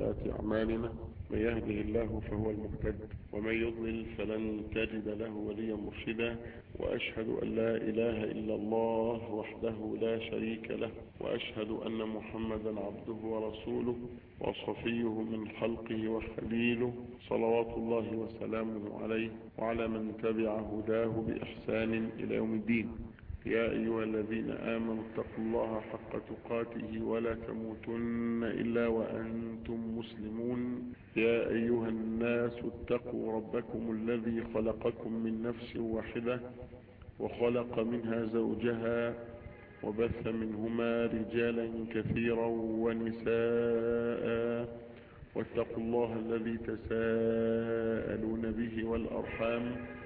سيئات أعمالنا من يهده الله فهو المهتد ومن يضلل فلن تجد له وليا مرشدا وأشهد أن لا إله إلا الله وحده لا شريك له وأشهد أن محمدا عبده ورسوله وصفيه من خلقه وخليله صلوات الله وسلامه عليه وعلى من تبع هداه بإحسان إلى يوم الدين يا أيها الذين آمنوا اتقوا الله حق تقاته ولا تموتن إلا وأنتم مسلمون يا أيها الناس اتقوا ربكم الذي خلقكم من نفس واحدة وخلق منها زوجها وبث منهما رجالا كثيرا ونساء واتقوا الله الذي تساءلون به والأرحام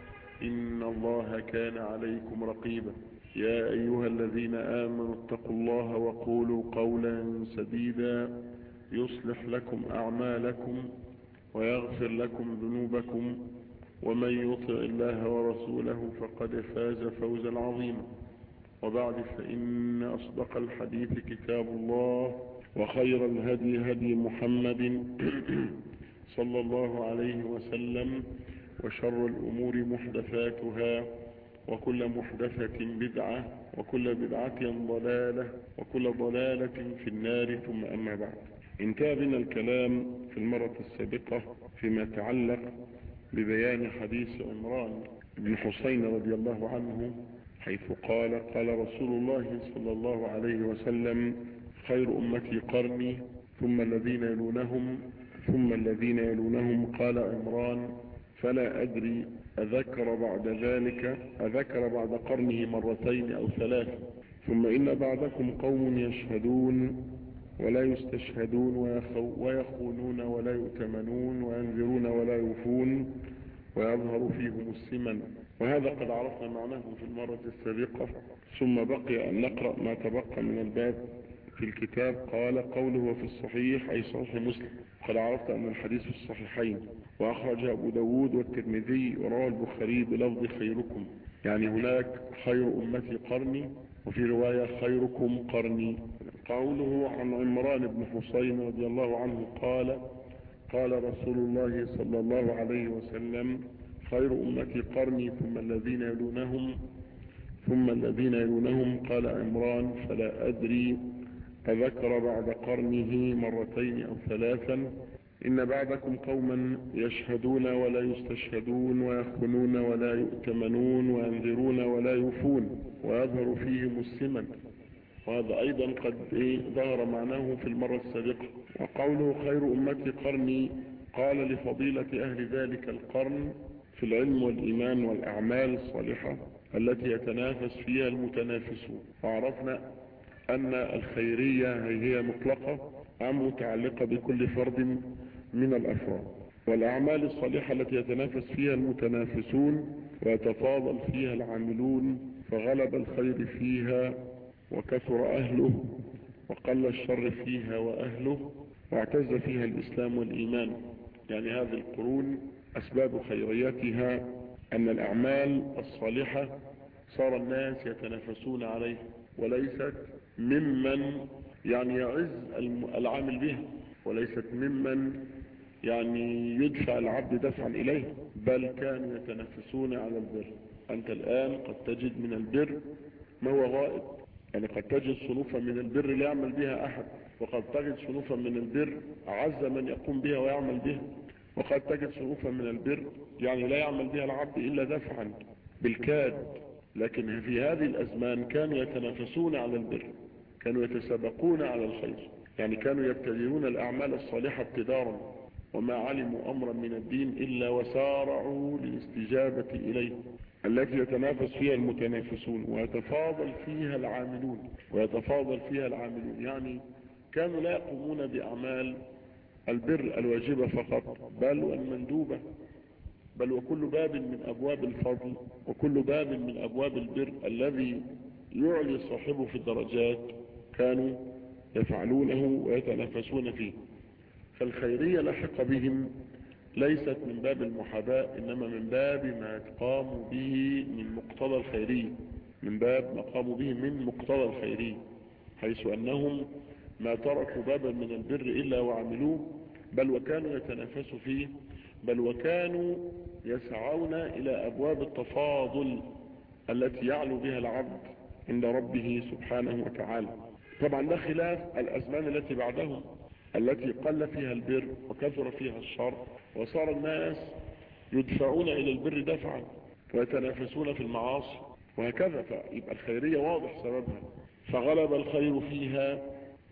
إن الله كان عليكم رقيبا يا أيها الذين آمنوا اتقوا الله وقولوا قولا سديدا يصلح لكم أعمالكم ويغفر لكم ذنوبكم ومن يطع الله ورسوله فقد فاز فوزا عظيما وبعد فإن أصدق الحديث كتاب الله وخير الهدي هدي محمد صلى الله عليه وسلم وشر الأمور محدثاتها وكل محدثة بدعة وكل بدعة ضلالة وكل ضلالة في النار ثم أما بعد انتهى بنا الكلام في المرة السابقة فيما يتعلق ببيان حديث عمران بن حسين رضي الله عنه حيث قال قال رسول الله صلى الله عليه وسلم خير أمتي قرني ثم الذين يلونهم ثم الذين يلونهم قال عمران فلا أدري أذكر بعد ذلك أذكر بعد قرنه مرتين أو ثلاث ثم إن بعدكم قوم يشهدون ولا يستشهدون ويخونون ولا يؤتمنون وينذرون ولا يوفون ويظهر فيهم السمن وهذا قد عرفنا معناه في المرة السابقة ثم بقي أن نقرأ ما تبقى من الباب في الكتاب قال قوله في الصحيح أي صحيح مسلم قد عرفت أن الحديث في الصحيحين وأخرج أبو داود والترمذي وروى البخاري بلفظ خيركم يعني هناك خير أمتي قرني وفي رواية خيركم قرني قوله عن عمران بن حسين رضي الله عنه قال قال رسول الله صلى الله عليه وسلم خير أمتي قرني ثم الذين يلونهم ثم الذين يلونهم قال عمران فلا أدري أذكر بعد قرنه مرتين أو ثلاثا إن بعدكم قوما يشهدون ولا يستشهدون ويخونون ولا يؤتمنون وينذرون ولا يوفون ويظهر فيهم السمن وهذا أيضا قد ظهر معناه في المرة السابقة وقوله خير أمتي قرني قال لفضيلة أهل ذلك القرن في العلم والإيمان والأعمال الصالحة التي يتنافس فيها المتنافسون وعرفنا أن الخيرية هي مطلقة أم متعلقة بكل فرد من الأفراد والأعمال الصالحة التي يتنافس فيها المتنافسون ويتفاضل فيها العاملون فغلب الخير فيها وكثر أهله وقل الشر فيها وأهله واعتز فيها الإسلام والإيمان يعني هذه القرون أسباب خيريتها أن الأعمال الصالحة صار الناس يتنافسون عليه وليست ممن يعني يعز العامل بها وليست ممن يعني يدفع العبد دفعا إليه بل كانوا يتنافسون على البر أنت الآن قد تجد من البر ما هو غائب يعني قد تجد صنوفا من البر لا يعمل بها أحد وقد تجد صنوفا من البر أعز من يقوم بها ويعمل بها وقد تجد صنوفا من البر يعني لا يعمل بها العبد إلا دفعا بالكاد لكن في هذه الأزمان كانوا يتنافسون على البر كانوا يتسابقون على الخير يعني كانوا يبتدئون الأعمال الصالحة ابتدارا وما علموا أمرا من الدين إلا وسارعوا للاستجابة إليه التي يتنافس فيها المتنافسون ويتفاضل فيها العاملون ويتفاضل فيها العاملون يعني كانوا لا يقومون بأعمال البر الواجبة فقط بل والمندوبة بل وكل باب من أبواب الفضل وكل باب من أبواب البر الذي يعلي صاحبه في الدرجات كانوا يفعلونه ويتنافسون فيه فالخيرية لحق بهم ليست من باب المحاباة إنما من باب ما قاموا به من مقتضى الخيرية من باب ما قاموا به من مقتضى الخيرية حيث أنهم ما تركوا بابا من البر إلا وعملوه بل وكانوا يتنافسوا فيه بل وكانوا يسعون إلى أبواب التفاضل التي يعلو بها العبد عند ربه سبحانه وتعالى طبعا ده خلاف الأزمان التي بعدهم التي قل فيها البر وكثر فيها الشر وصار الناس يدفعون إلى البر دفعا ويتنافسون في المعاصي وهكذا فيبقى الخيرية واضح سببها فغلب الخير فيها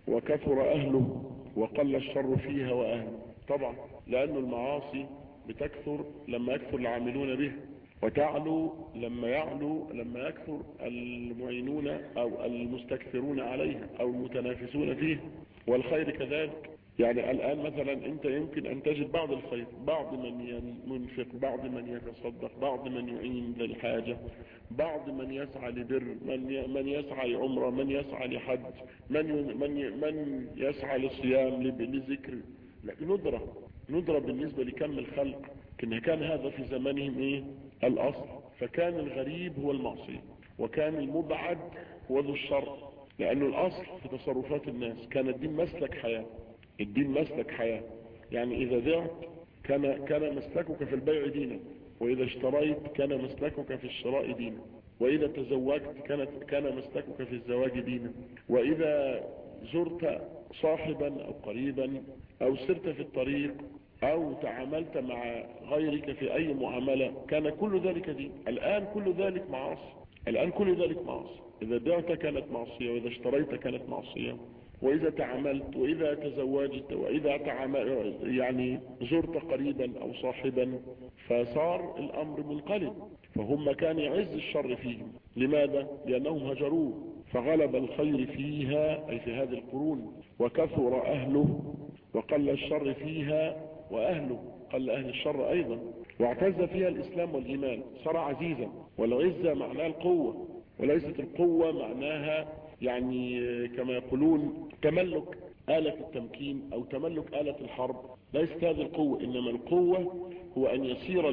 وكثر أهله وقل الشر فيها وأهله طبعا لأن المعاصي بتكثر لما يكثر العاملون به وتعلو لما يعلو لما يكثر المعينون أو المستكثرون عليها أو المتنافسون فيه والخير كذلك يعني الآن مثلا أنت يمكن أن تجد بعض الخير بعض من ينفق بعض من يتصدق بعض من يعين للحاجة بعض من يسعى لبر من من يسعى لعمرة من يسعى لحج من من من يسعى للصيام لذكر ندرة ندرة بالنسبة لكم الخلق كان كان هذا في زمانهم ايه الاصل فكان الغريب هو المعصية وكان المبعد هو ذو الشر لانه الاصل في تصرفات الناس كان الدين مسلك حياة الدين مسلك حياة يعني اذا ذعت كان, كان مسلكك في البيع دينا واذا اشتريت كان مسلكك في الشراء دينا واذا تزوجت كانت كان مسلكك في الزواج دينا واذا زرت صاحبا او قريبا او سرت في الطريق او تعاملت مع غيرك في اي معاملة كان كل ذلك دين الان كل ذلك معاصي الان كل ذلك معاصي اذا بعت كانت معصية واذا اشتريت كانت معصية واذا تعاملت واذا تزوجت واذا تعامل يعني زرت قريبا او صاحبا فصار الامر منقلب فهم كان يعز الشر فيهم لماذا لانهم هجروه فغلب الخير فيها اي في هذه القرون وكثر اهله وقل الشر فيها واهله قل اهل الشر ايضا واعتز فيها الاسلام والايمان صار عزيزا والعزة معناها القوة وليست القوة معناها يعني كما يقولون تملك آلة التمكين او تملك آلة الحرب ليست هذه القوة انما القوة هو ان يصير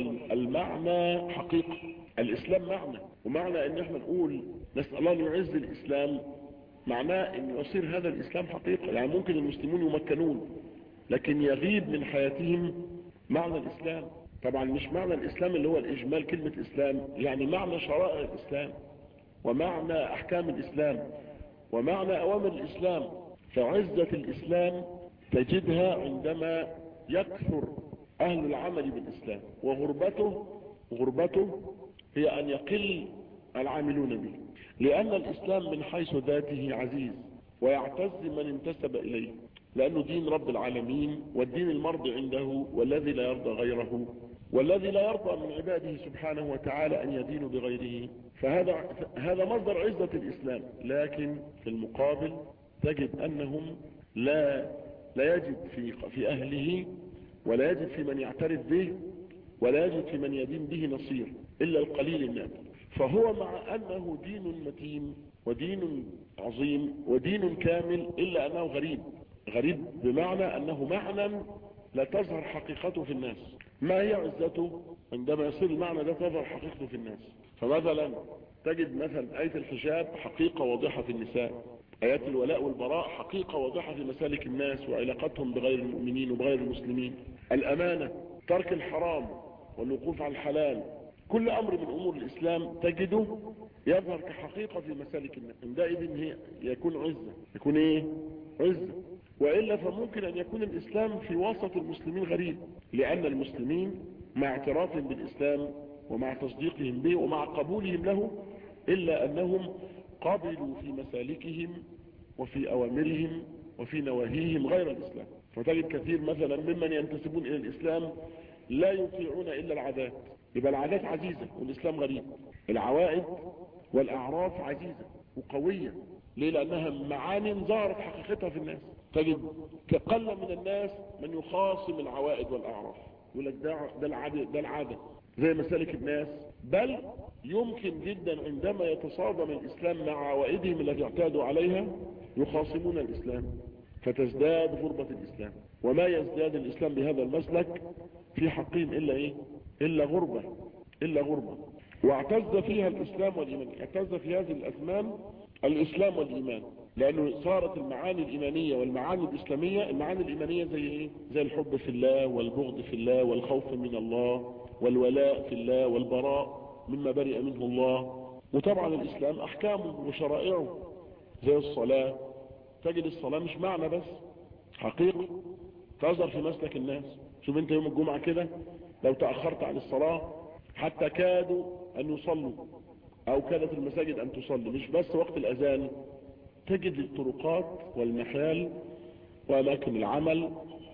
المعنى حقيقة الاسلام معنى ومعنى ان احنا نقول نسأل الله ان يعز الاسلام معناه ان يصير هذا الاسلام حقيقة يعني ممكن المسلمون يمكنون لكن يغيب من حياتهم معنى الاسلام طبعا مش معنى الاسلام اللي هو الاجمال كلمة اسلام يعني معنى شرائع الاسلام ومعنى احكام الاسلام ومعنى اوامر الاسلام فعزة الاسلام تجدها عندما يكثر اهل العمل بالاسلام وغربته غربته هي ان يقل العاملون به لان الاسلام من حيث ذاته عزيز ويعتز من انتسب اليه لانه دين رب العالمين والدين المرضي عنده والذي لا يرضى غيره والذي لا يرضى من عباده سبحانه وتعالى ان يدينوا بغيره فهذا هذا مصدر عزة الاسلام لكن في المقابل تجد انهم لا لا يجد في في اهله ولا يجد في من يعترف به ولا يجد في من يدين به نصير الا القليل النادر فهو مع انه دين متين ودين عظيم ودين كامل الا انه غريب غريب بمعنى انه معنى لا تظهر حقيقته في الناس ما هي عزته عندما يصير المعنى ده تظهر حقيقته في الناس فمثلا تجد مثلا آية الحجاب حقيقة واضحة في النساء آيات الولاء والبراء حقيقة واضحة في مسالك الناس وعلاقتهم بغير المؤمنين وبغير المسلمين الأمانة ترك الحرام والوقوف على الحلال كل أمر من أمور الإسلام تجده يظهر كحقيقة في مسالك الناس عندئذ هي يكون عزة يكون إيه عزة وإلا فممكن أن يكون الإسلام في وسط المسلمين غريب لأن المسلمين مع اعترافهم بالإسلام ومع تصديقهم به ومع قبولهم له إلا أنهم قبلوا في مسالكهم وفي أوامرهم وفي نواهيهم غير الإسلام فتجد كثير مثلا ممن ينتسبون إلى الإسلام لا يطيعون إلا العادات يبقى العادات عزيزة والإسلام غريب العوائد والأعراف عزيزة وقوية ليه لأنها معاني ظهرت حقيقتها في الناس تجد كقل من الناس من يخاصم العوائد والأعراف يقول لك ده, ده, العادة, ده العادة زي مسالك الناس بل يمكن جدا عندما يتصادم الإسلام مع عوائدهم التي اعتادوا عليها يخاصمون الإسلام فتزداد غربة الإسلام وما يزداد الإسلام بهذا المسلك في حقهم إلا إيه إلا غربة إلا غربة واعتز فيها الإسلام والإيمان اعتز في هذه الأزمان الإسلام والإيمان لانه صارت المعاني الايمانية والمعاني الاسلامية المعاني الايمانية زي ايه زي الحب في الله والبغض في الله والخوف من الله والولاء في الله والبراء مما برئ منه الله وطبعا الاسلام احكامه وشرائعه زي الصلاة تجد الصلاة مش معنى بس حقيقة تظهر في مسلك الناس شوف انت يوم الجمعة كده لو تأخرت عن الصلاة حتى كادوا ان يصلوا او كادت المساجد ان تصلي مش بس وقت الاذان تجد الطرقات والمحال واماكن العمل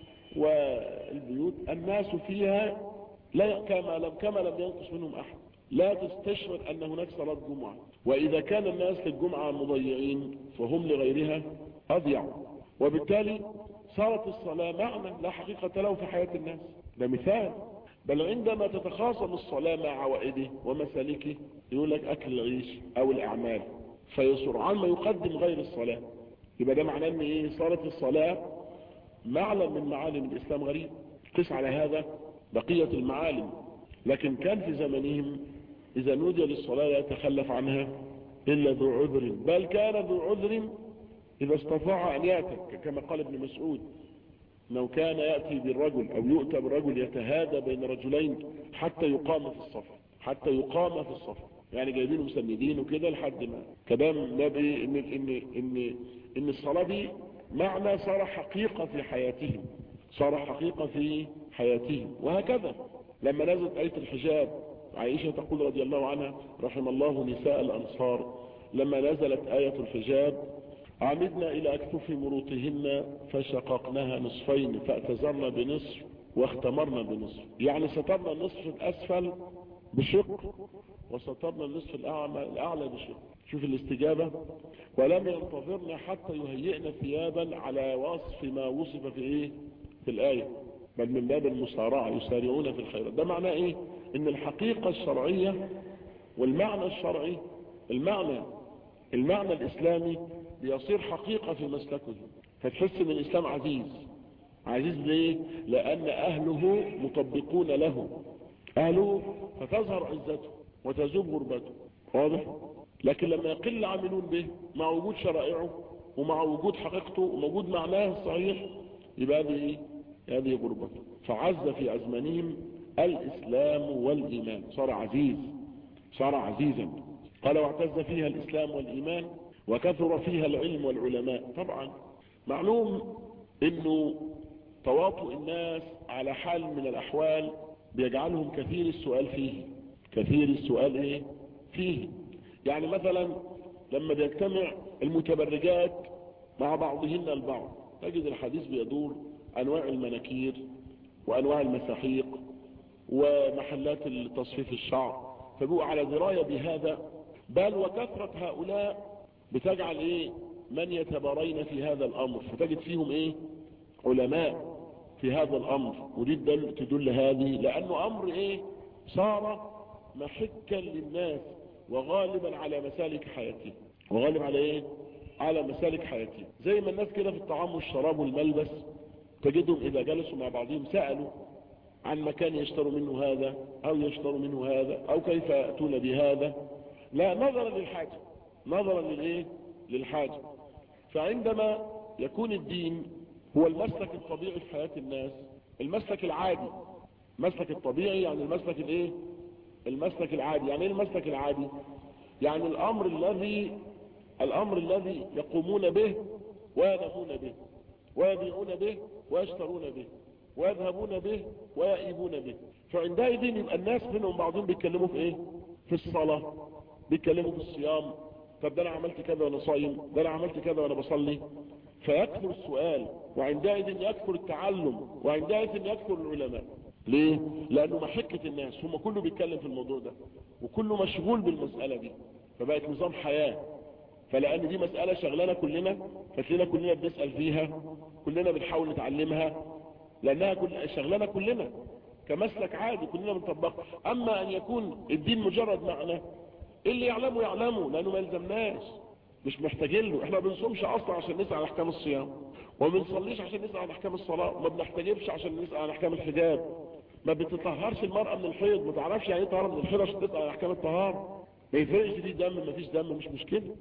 والبيوت الناس فيها لا كما لم كما لم ينقص منهم احد لا تستشعر ان هناك صلاة جمعة واذا كان الناس للجمعة مضيعين فهم لغيرها اضيع وبالتالي صارت الصلاة معنى لا حقيقة له في حياة الناس ده مثال بل عندما تتخاصم الصلاة مع عوائده ومسالكه يقول لك اكل العيش او الاعمال فيسرعان ما يقدم غير الصلاة يبقى ده معناه ان ايه صارت الصلاة معلم من معالم الاسلام غريب قس على هذا بقية المعالم لكن كان في زمنهم اذا نودي للصلاة لا يتخلف عنها الا ذو عذر بل كان ذو عذر اذا استطاع ان ياتي كما قال ابن مسعود انه كان يأتي بالرجل او يؤتى بالرجل يتهادى بين رجلين حتى يقام في الصف حتى يقام في الصف يعني جايبينه مسندين وكده لحد ما كلام النبي ان ان ان ان الصلاه دي معنى صار حقيقه في حياتهم صار حقيقه في حياتهم وهكذا لما نزلت ايه الحجاب عائشه تقول رضي الله عنها رحم الله نساء الانصار لما نزلت ايه الحجاب عمدنا الى اكتف مروطهن فشققناها نصفين فاعتذرنا بنصف واختمرنا بنصف يعني سترنا النصف الاسفل بشق وسترنا النصف الأعلى, الأعلى بشق شوف الاستجابة ولم ينتظرنا حتى يهيئنا ثيابا على وصف ما وصف في ايه في الآية بل من باب المسارعة يسارعون في الخيرات ده معناه ايه ان الحقيقة الشرعية والمعنى الشرعي المعنى المعنى الاسلامي بيصير حقيقة في مسلكه فتحس ان الاسلام عزيز عزيز ليه لان اهله مطبقون له اهله فتظهر عزته وتذوب غربته واضح لكن لما يقل عاملون به مع وجود شرائعه ومع وجود حقيقته وموجود معناه الصحيح يبقى هذه ايه هذه غربته فعز في ازمانهم الاسلام والايمان صار عزيز صار عزيزا قال واعتز فيها الاسلام والايمان وكثر فيها العلم والعلماء طبعا معلوم انه تواطؤ الناس على حال من الاحوال بيجعلهم كثير السؤال فيه كثير السؤال ايه فيه يعني مثلا لما بيجتمع المتبرجات مع بعضهن البعض تجد الحديث بيدور انواع المناكير وانواع المساحيق ومحلات تصفيف الشعر فبقوا على دراية بهذا بل وكثرة هؤلاء بتجعل ايه من يتبارين في هذا الامر فتجد فيهم ايه علماء في هذا الامر ودي تدل, تدل هذه لانه امر ايه صار محكا للناس وغالبا على مسالك حياتهم وغالب على ايه على مسالك حياتهم زي ما الناس كده في الطعام والشراب والملبس تجدهم اذا جلسوا مع بعضهم سألوا عن مكان يشتروا منه هذا او يشتروا منه هذا او كيف يأتون بهذا لا نظرا للحاجة نظرا للايه للحاجة فعندما يكون الدين هو المسلك الطبيعي في حياة الناس المسلك العادي المسلك الطبيعي يعني المسلك الايه المسلك العادي يعني ايه المسلك العادي يعني الامر الذي الامر الذي يقومون به وينامون به ويبيعون به ويشترون به ويذهبون به ويأيبون به فعندئذ يبقى الناس منهم بعضهم بيتكلموا في ايه في الصلاة بيتكلموا في الصيام طب ده انا عملت كذا وانا صايم ده انا عملت كذا وانا بصلي فيكثر السؤال وعندئذ يكثر التعلم وعندئذ يكثر العلماء ليه لانه محكة الناس هم كله بيتكلم في الموضوع ده وكله مشغول بالمسألة دي فبقت نظام حياة فلان دي مسألة شغلنا كلنا فتلاقينا كلنا بنسأل فيها كلنا بنحاول نتعلمها لانها كل شغلنا كلنا كمسلك عادي كلنا بنطبقها اما ان يكون الدين مجرد معنى اللي يعلمه يعلمه لانه ما يلزمناش مش محتاجين له احنا ما بنصومش اصلا عشان نسأل عن احكام الصيام وما بنصليش عشان نسأل عن احكام الصلاة وما بنحتجبش عشان نسأل عن احكام الحجاب ما بتطهرش المرأة من الحيض ما تعرفش يعني ايه طهارة من الحيض عشان تسأل عن احكام الطهارة ما يفرقش دي دم ما فيش دم مش مشكلة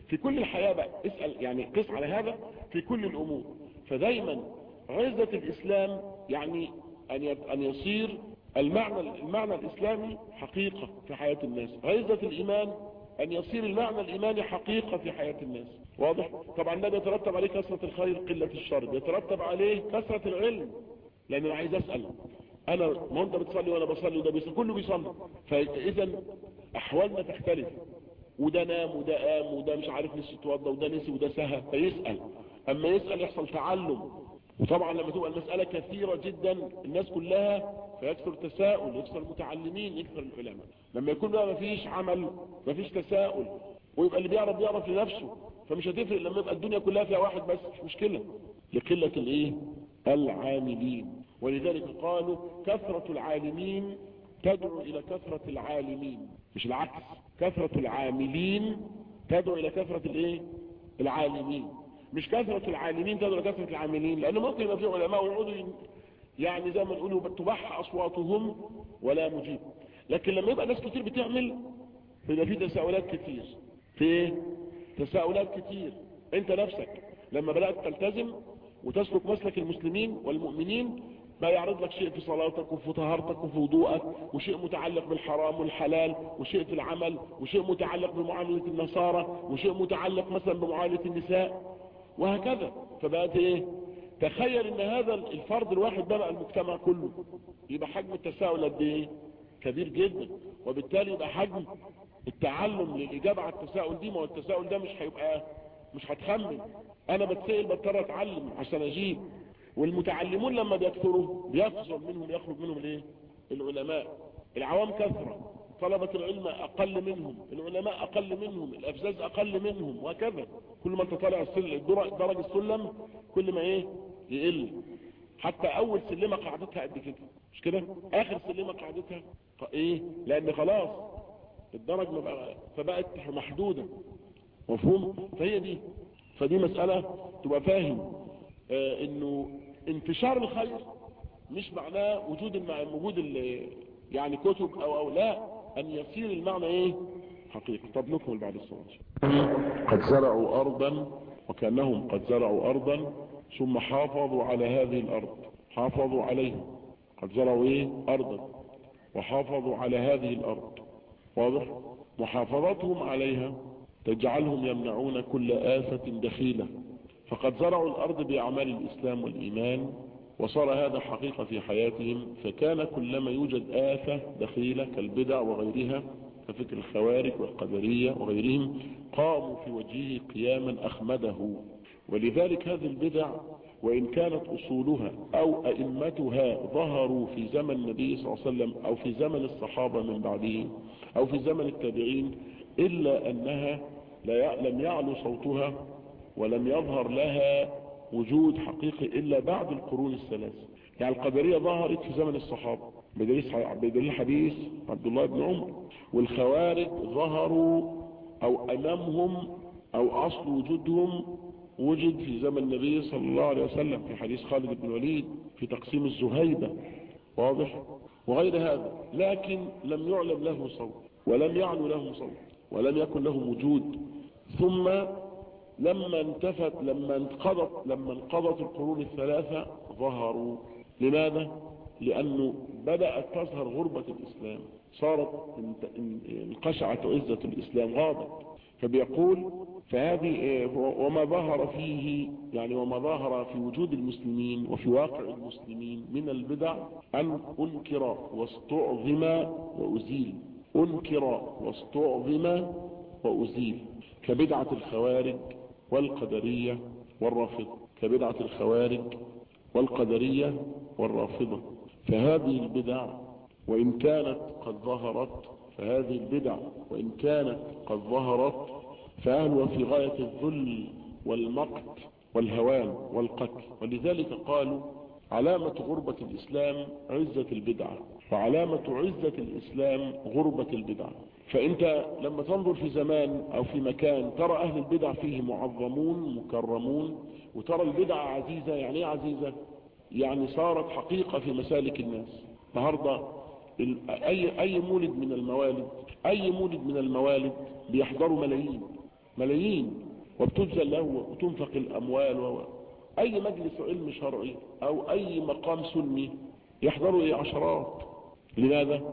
في كل الحياة بقى اسأل يعني قس على هذا في كل الامور فدايما عزة الاسلام يعني ان ان يصير المعنى المعنى الاسلامي حقيقة في حياة الناس عزة الايمان ان يصير المعنى الايماني حقيقة في حياة الناس واضح طبعا ده بيترتب عليه كثرة الخير قلة الشر بيترتب عليه كثرة العلم لان انا عايز اسأل انا ما انت بتصلي وانا بصلي وده بيصلي كله بيصلي فاذا احوالنا تختلف وده نام وده قام وده مش عارف لسه اتوضى وده نسي وده سهى فيسأل اما يسأل يحصل تعلم وطبعا لما تبقى المسألة كثيرة جدا الناس كلها فيكثر تساؤل يكثر المتعلمين يكثر العلماء لما يكون بقى مفيش عمل مفيش تساؤل ويبقى اللي بيعرف بيعرف لنفسه فمش هتفرق لما يبقى الدنيا كلها فيها واحد بس مش مشكلة لقلة الايه العاملين ولذلك قالوا كثرة العالمين تدعو الى كثرة العالمين مش العكس كثرة العاملين تدعو الى كثرة الايه العالمين مش كثرة العالمين تدعو الى كثرة العاملين لانه ممكن يبقى في علماء ويقعدوا يعني زي ما نقولوا تبح اصواتهم ولا مجيب لكن لما يبقى ناس كتير بتعمل بيبقى في تساؤلات كتير في تساؤلات كتير انت نفسك لما بدأت تلتزم وتسلك مسلك المسلمين والمؤمنين بقى يعرض لك شيء في صلاتك وفي طهارتك وفي وضوءك وشيء متعلق بالحرام والحلال وشيء في العمل وشيء متعلق بمعاملة النصارى وشيء متعلق مثلا بمعاملة النساء وهكذا فبقت ايه تخيل ان هذا الفرد الواحد ده بقى المجتمع كله يبقى حجم التساؤل قد ايه كبير جدا وبالتالي يبقى حجم التعلم للاجابه على التساؤل دي ما هو التساؤل ده مش هيبقى مش هتخمن انا بتسال بضطر اتعلم عشان اجيب والمتعلمون لما بيكثروا بيفضل منهم يخرج منهم الايه العلماء العوام كثره طلبة العلم اقل منهم العلماء اقل منهم الافزاز اقل منهم وهكذا كل ما انت طالع السلم درج السلم كل ما ايه يقل حتى اول سلمة قاعدتها قد كده مش كده اخر سلمة قاعدتها ايه لان خلاص الدرج بقى فبقت محدودة مفهوم فهي دي فدي مسألة تبقى فاهم آه انه انتشار الخير مش معناه وجود مع وجود يعني كتب او او لا ان يصير المعنى ايه حقيقة طب نكمل بعد الصلاة قد زرعوا ارضا وكأنهم قد زرعوا ارضا ثم حافظوا على هذه الارض حافظوا عليها قد زرعوا ايه ارضا وحافظوا على هذه الارض واضح محافظتهم عليها تجعلهم يمنعون كل آفة دخيلة فقد زرعوا الأرض بأعمال الإسلام والإيمان وصار هذا حقيقة في حياتهم فكان كلما يوجد آفة دخيلة كالبدع وغيرها كفكر الخوارج والقدرية وغيرهم قاموا في وجهه قياما أخمده ولذلك هذه البدع وإن كانت أصولها أو أئمتها ظهروا في زمن النبي صلى الله عليه وسلم أو في زمن الصحابة من بعده أو في زمن التابعين إلا أنها لم يعلو صوتها ولم يظهر لها وجود حقيقي إلا بعد القرون الثلاث يعني القدرية ظهرت في زمن الصحابة بدليل حديث عبد الله بن عمر والخوارج ظهروا أو أمامهم أو أصل وجودهم وجد في زمن النبي صلى الله عليه وسلم في حديث خالد بن الوليد في تقسيم الزهيبة واضح وغير هذا لكن لم يعلم له صوت ولم يعلو له صوت ولم يكن له وجود ثم لما انتفت لما انقضت لما انقضت القرون الثلاثة ظهروا لماذا لانه بدأت تظهر غربة الاسلام صارت انقشعت عزة الاسلام غابت فبيقول فهذه وما ظهر فيه يعني وما ظهر في وجود المسلمين وفي واقع المسلمين من البدع ان انكر واستعظم وازيل انكر واستعظم وازيل كبدعة الخوارج والقدرية والرافضة كبدعة الخوارج والقدرية والرافضة فهذه البدع وإن كانت قد ظهرت فهذه البدع وإن كانت قد ظهرت فأهلها في غاية الذل والمقت والهوان والقتل ولذلك قالوا علامة غربة الإسلام عزة البدعة وعلامة عزة الإسلام غربة البدعة فانت لما تنظر في زمان او في مكان ترى اهل البدع فيه معظمون مكرمون وترى البدع عزيزة يعني ايه عزيزة يعني صارت حقيقة في مسالك الناس النهاردة اي اي مولد من الموالد اي مولد من الموالد بيحضروا ملايين ملايين وبتبذل له وتنفق الاموال و... اي مجلس علم شرعي او اي مقام سني يحضروا ايه عشرات لماذا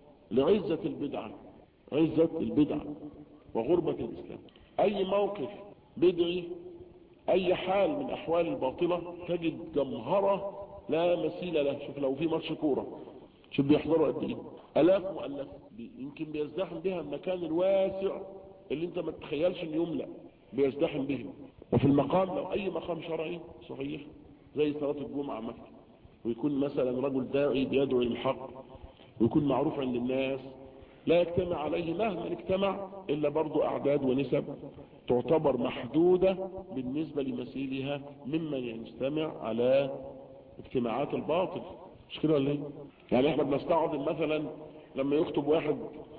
لعزة البدعة عزة البدعة وغربة الاسلام اي موقف بدعي اي حال من احوال الباطلة تجد جمهرة لا مثيل له شوف لو في ماتش كورة شوف بيحضروا قد ايه الاف مؤلف يمكن بيزدحم بها المكان الواسع اللي انت ما تتخيلش ان يملأ بيزدحم به وفي المقام لو اي مقام شرعي صحيح زي صلاة الجمعة مثلا ويكون مثلا رجل داعي بيدعو للحق ويكون معروف عند الناس لا يجتمع عليه مهما اجتمع الا برضو اعداد ونسب تعتبر محدودة بالنسبة لمثيلها ممن يجتمع على اجتماعات الباطل مش كده ولا ايه يعني احنا بنستعظم مثلا لما يخطب واحد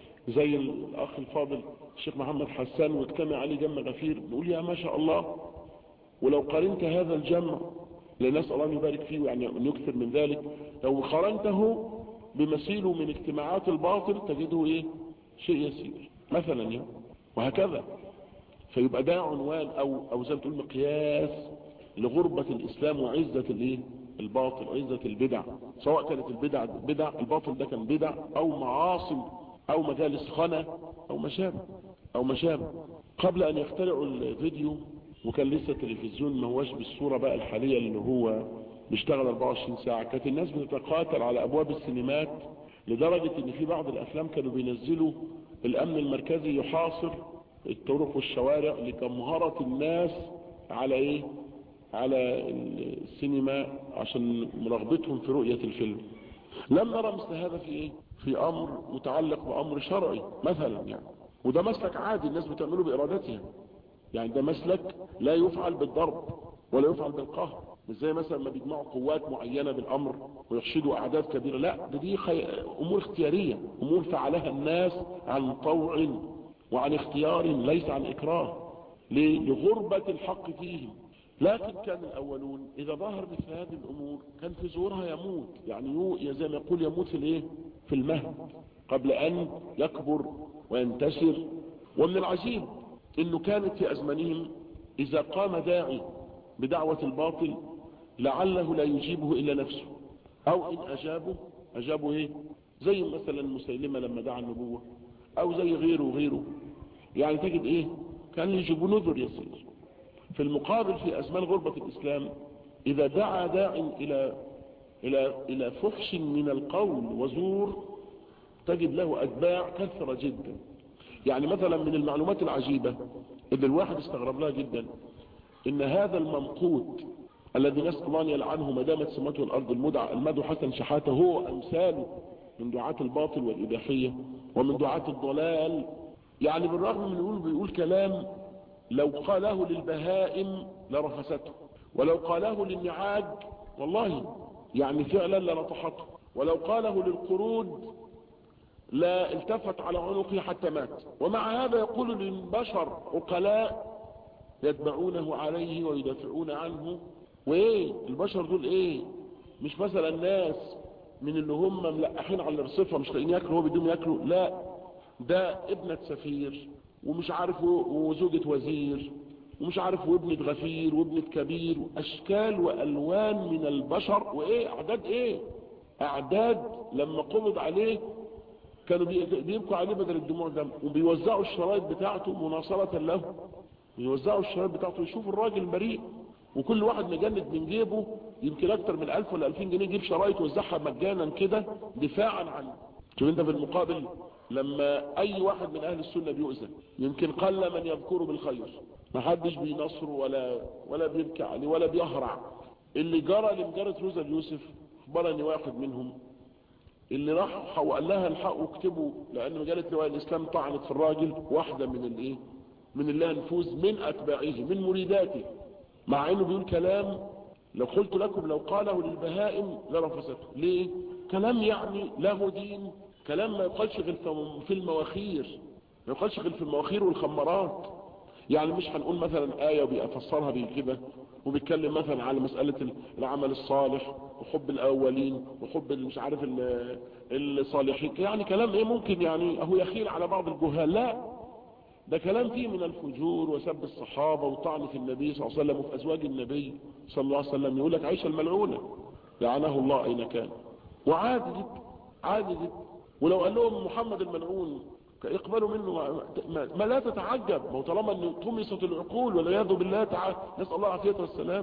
زي الاخ الفاضل الشيخ محمد حسان واجتمع عليه جمع غفير نقول يا ما شاء الله ولو قارنت هذا الجمع لنسأل الله يبارك فيه يعني أن يكثر من ذلك لو قارنته بمثيله من اجتماعات الباطل تجده ايه شيء يسير مثلا يعني وهكذا فيبقى ده عنوان او او زي ما تقول مقياس لغربة الاسلام وعزة الايه الباطل وعزة البدع سواء كانت البدع بدع الباطل ده كان بدع او معاصي او مجالس خنا او مشابه او مشابه قبل ان يخترعوا الفيديو وكان لسه التلفزيون ما هوش بالصورة بقى الحالية اللي هو بيشتغل 24 ساعة كانت الناس بتتقاتل على ابواب السينمات لدرجة ان في بعض الافلام كانوا بينزلوا الامن المركزي يحاصر الطرق والشوارع لجمهرة الناس على ايه على السينما عشان مرغبتهم في رؤية الفيلم لم نرى مثل هذا في ايه في امر متعلق بامر شرعي مثلا يعني وده مسلك عادي الناس بتعمله بارادتها يعني ده مسلك لا يفعل بالضرب ولا يفعل بالقهر مش زي مثلا ما بيجمعوا قوات معينة بالامر ويحشدوا اعداد كبيرة لا ده دي خي... امور اختيارية امور فعلها الناس عن طوع وعن اختيار ليس عن اكراه لغربة الحق فيهم لكن كان الاولون اذا ظهر مثل هذه الامور كان في ظهورها يموت يعني يو زي ما يقول يموت في الايه في المهد قبل ان يكبر وينتشر ومن العجيب انه كانت في ازمانهم اذا قام داعي بدعوة الباطل لعله لا يجيبه الا نفسه او ان اجابه اجابه ايه زي مثلا مسيلمة لما دعا النبوة او زي غيره وغيره يعني تجد ايه كان يجيبوا نذر يسير في المقابل في أزمان غربة الإسلام إذا دعا داع إلى إلى إلى فحش من القول وزور تجد له أتباع كثرة جدا يعني مثلا من المعلومات العجيبة اللي الواحد استغرب لها جدا إن هذا الممقوت الذي نسأل الله أن يلعنه ما دامت سمته الأرض المدعى المدعو حسن شحاته هو أمثاله من دعاة الباطل والإباحية ومن دعاة الضلال يعني بالرغم من يقول بيقول كلام لو قاله للبهائم لرفسته ولو قاله للنعاج والله يعني فعلا لنطحته ولو قاله للقرود لا التفت على عنقه حتى مات ومع هذا يقول للبشر عقلاء يتبعونه عليه ويدافعون عنه وايه البشر دول ايه مش مثلا ناس من اللي هم ملقحين على الرصفه مش لاقيين ياكلوا هو بدهم ياكلوا لا ده ابنة سفير ومش عارف وزوجة وزير ومش عارف وابنة غفير وابنة كبير اشكال والوان من البشر وايه اعداد ايه اعداد لما قبض عليه كانوا بيبكوا عليه بدل الدموع دم وبيوزعوا الشرايط بتاعته مناصرة له بيوزعوا الشرايط بتاعته يشوفوا الراجل بريء وكل واحد مجند من جيبه يمكن اكتر من 1000 ولا 2000 جنيه يجيب شرايط ويوزعها مجانا كده دفاعا عنه شوف انت في المقابل لما اي واحد من اهل السنة بيؤذن يمكن قل من يذكره بالخير ما حدش بينصره ولا ولا بيبكي عليه ولا بيهرع اللي جرى لمجرة روزا اليوسف اخبرني واحد منهم اللي راح وقال لها الحقوا اكتبوا لان مجلة لواء الاسلام طعنت في الراجل واحدة من الايه من الله نفوذ من اتباعه من مريداته مع انه بيقول كلام لو قلت لكم لو قاله للبهائم لرفسته ليه كلام يعني له دين كلام ما يقالش غير في المواخير ما يقالش غير في المواخير والخمرات يعني مش هنقول مثلا آية وبيفسرها بكده وبيتكلم مثلا على مسألة العمل الصالح وحب الأولين وحب مش عارف الصالحين يعني كلام ايه ممكن يعني هو يخيل على بعض الجهال لا ده كلام فيه من الفجور وسب الصحابة وطعن في النبي صلى الله عليه وسلم وفي أزواج النبي صلى الله عليه وسلم يقول لك عائشة الملعونة لعنه الله أين كان وعادي جدا عادي جدا ولو قال لهم محمد الملعون يقبلوا منه ما, ما لا تتعجب ما هو طالما ان طمست العقول والعياذ بالله تعالى نسال الله العافيه والسلام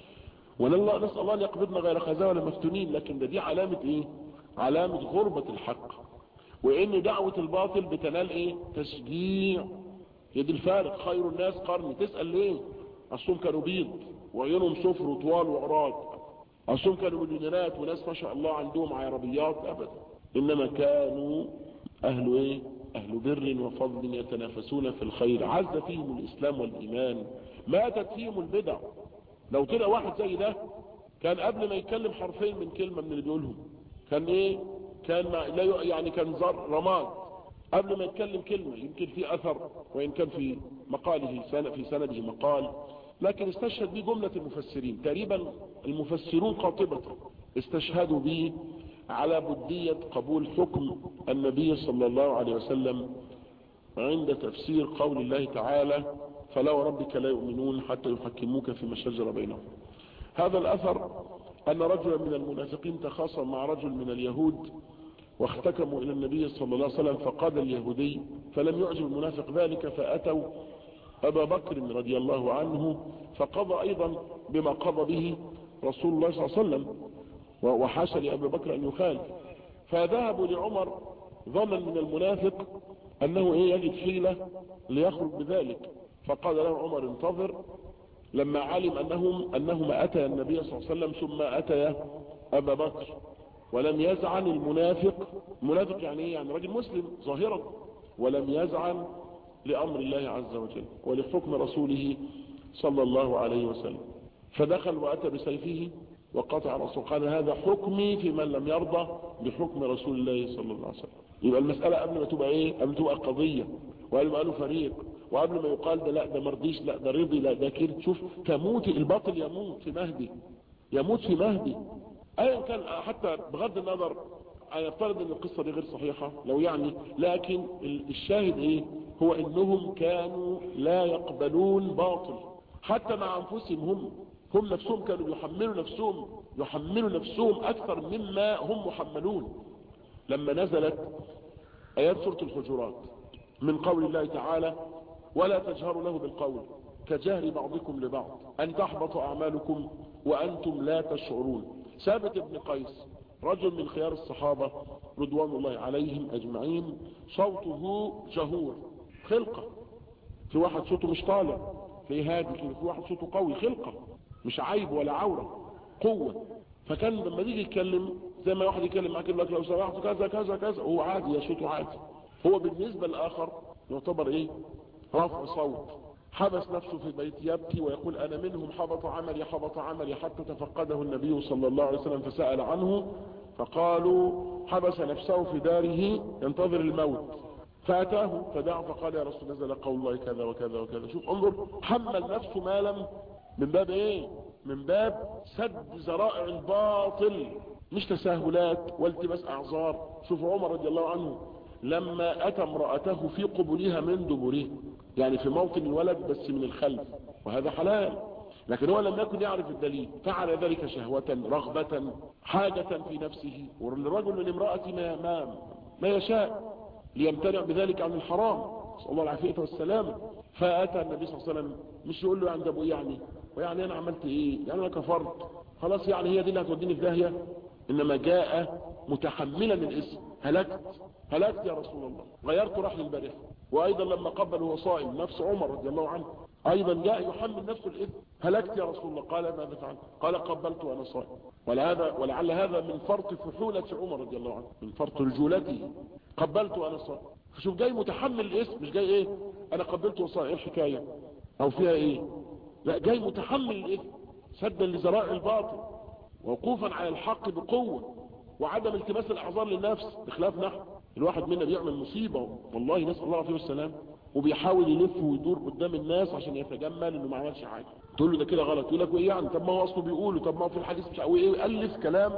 ولا نسال الله ان يقبضنا غير خزايا ولا مفتونين لكن ده دي علامه ايه علامه غربه الحق وان دعوه الباطل بتنال ايه تشجيع يد الفارق خير الناس قرني تسال ليه اصلهم كانوا بيض وعيونهم صفر وطوال وعراض اصلهم كانوا مليونيرات وناس ما شاء الله عندهم عربيات ابدا انما كانوا اهل ايه اهل بر وفضل يتنافسون في الخير عز فيهم الاسلام والايمان ماتت فيهم البدع لو طلع واحد زي ده كان قبل ما يتكلم حرفين من كلمة من اللي بيقولهم كان ايه كان ما لا يعني كان زر رماد قبل ما يتكلم كلمة يمكن في اثر وان كان في مقاله في سنده مقال لكن استشهد به جملة المفسرين تقريبا المفسرون قاطبة استشهدوا به على بدية قبول حكم النبي صلى الله عليه وسلم عند تفسير قول الله تعالى فلا وربك لا يؤمنون حتى يحكموك فيما شجر بينهم هذا الأثر أن رجلا من المنافقين تخاصم مع رجل من اليهود واختكموا إلى النبي صلى الله عليه وسلم فقاد اليهودي فلم يعجب المنافق ذلك فأتوا أبا بكر رضي الله عنه فقضى أيضا بما قضى به رسول الله صلى الله عليه وسلم وحاشا لأبي بكر أن يخالف فذهبوا لعمر ظنا من المنافق أنه إيه يجد حيلة ليخرج بذلك فقال له عمر انتظر لما علم أنهم أنهما أتى النبي صلى الله عليه وسلم ثم أتى أبا بكر ولم يزعن المنافق المنافق يعني إيه يعني رجل مسلم ظاهرا ولم يزعن لأمر الله عز وجل ولحكم رسوله صلى الله عليه وسلم فدخل وأتى بسيفه وقطع رسول قال هذا حكمي في من لم يرضى بحكم رسول الله صلى الله عليه وسلم يبقى المسألة قبل ما تبقى ايه قبل ما تبقى قضية وقبل ما قالوا فريق وقبل ما يقال ده لا ده مرضيش لا ده رضي لا ده كده شوف تموت الباطل يموت في مهدي يموت في مهدي ايا كان حتى بغض النظر انا افترض ان القصة دي غير صحيحة لو يعني لكن الشاهد ايه هو انهم كانوا لا يقبلون باطل حتى مع انفسهم هم هم نفسهم كانوا يحملوا نفسهم يحملوا نفسهم اكثر مما هم محملون لما نزلت ايات سورة الحجرات من قول الله تعالى ولا تجهروا له بالقول كجهر بعضكم لبعض ان تحبط اعمالكم وانتم لا تشعرون ثابت ابن قيس رجل من خيار الصحابة رضوان الله عليهم اجمعين صوته جهور خلقة في واحد صوته مش طالع في هادي كده في واحد صوته قوي خلقة مش عيب ولا عورة قوة فكان لما يجي يتكلم زي ما واحد يتكلم معاك يقول لك لو سمحت كذا كذا كذا هو عادي يا صوته عادي هو بالنسبة للآخر يعتبر ايه رفع صوت حبس نفسه في البيت يبكي ويقول انا منهم حبط عملي حبط عملي حتى تفقده النبي صلى الله عليه وسلم فسأل عنه فقالوا حبس نفسه في داره ينتظر الموت فأتاه فدعا فقال يا رسول نزل قول الله كذا وكذا وكذا شوف انظر حمل نفسه مالا من باب ايه من باب سد ذرائع الباطل مش تساهلات والتباس اعذار شوف عمر رضي الله عنه لما اتى امرأته في قبولها من دبره يعني في موطن الولد بس من الخلف وهذا حلال لكن هو لم يكن يعرف الدليل فعل ذلك شهوة رغبة حاجة في نفسه والرجل من امرأة ما, ما, ما يشاء ليمتنع بذلك عن الحرام صلى الله العافية والسلام فأتى النبي صلى الله عليه وسلم مش يقول له عند ابو يعني ويعني انا عملت ايه يعني انا كفرت خلاص يعني هي دي اللي هتوديني في داهية انما جاء متحملا الاسم هلكت هلكت يا رسول الله غيرت رحل البارحة وايضا لما قبل وهو صائم نفس عمر رضي الله عنه ايضا جاء يحمل نفسه الاثم هلكت يا رسول الله قال ماذا فعلت قال قبلت وانا صائم ولهذا ولعل هذا من فرط فحولة عمر رضي الله عنه من فرط رجولته قبلت وانا صائم فشوف جاي متحمل الاسم مش جاي ايه انا قبلت وصائم ايه الحكاية او فيها ايه لا جاي متحمل الاثم سدا لذرائع الباطل وقوفا على الحق بقوة وعدم التماس الاعذار للنفس بخلاف نحن الواحد منا بيعمل مصيبة والله نسأل الله عليه والسلام وبيحاول يلف ويدور قدام الناس عشان يتجمل انه ما عملش حاجة تقول له ده كده غلط يقول لك وايه يعني طب ما هو اصله بيقوله طب ما هو في الحديث مش وايه يالف كلام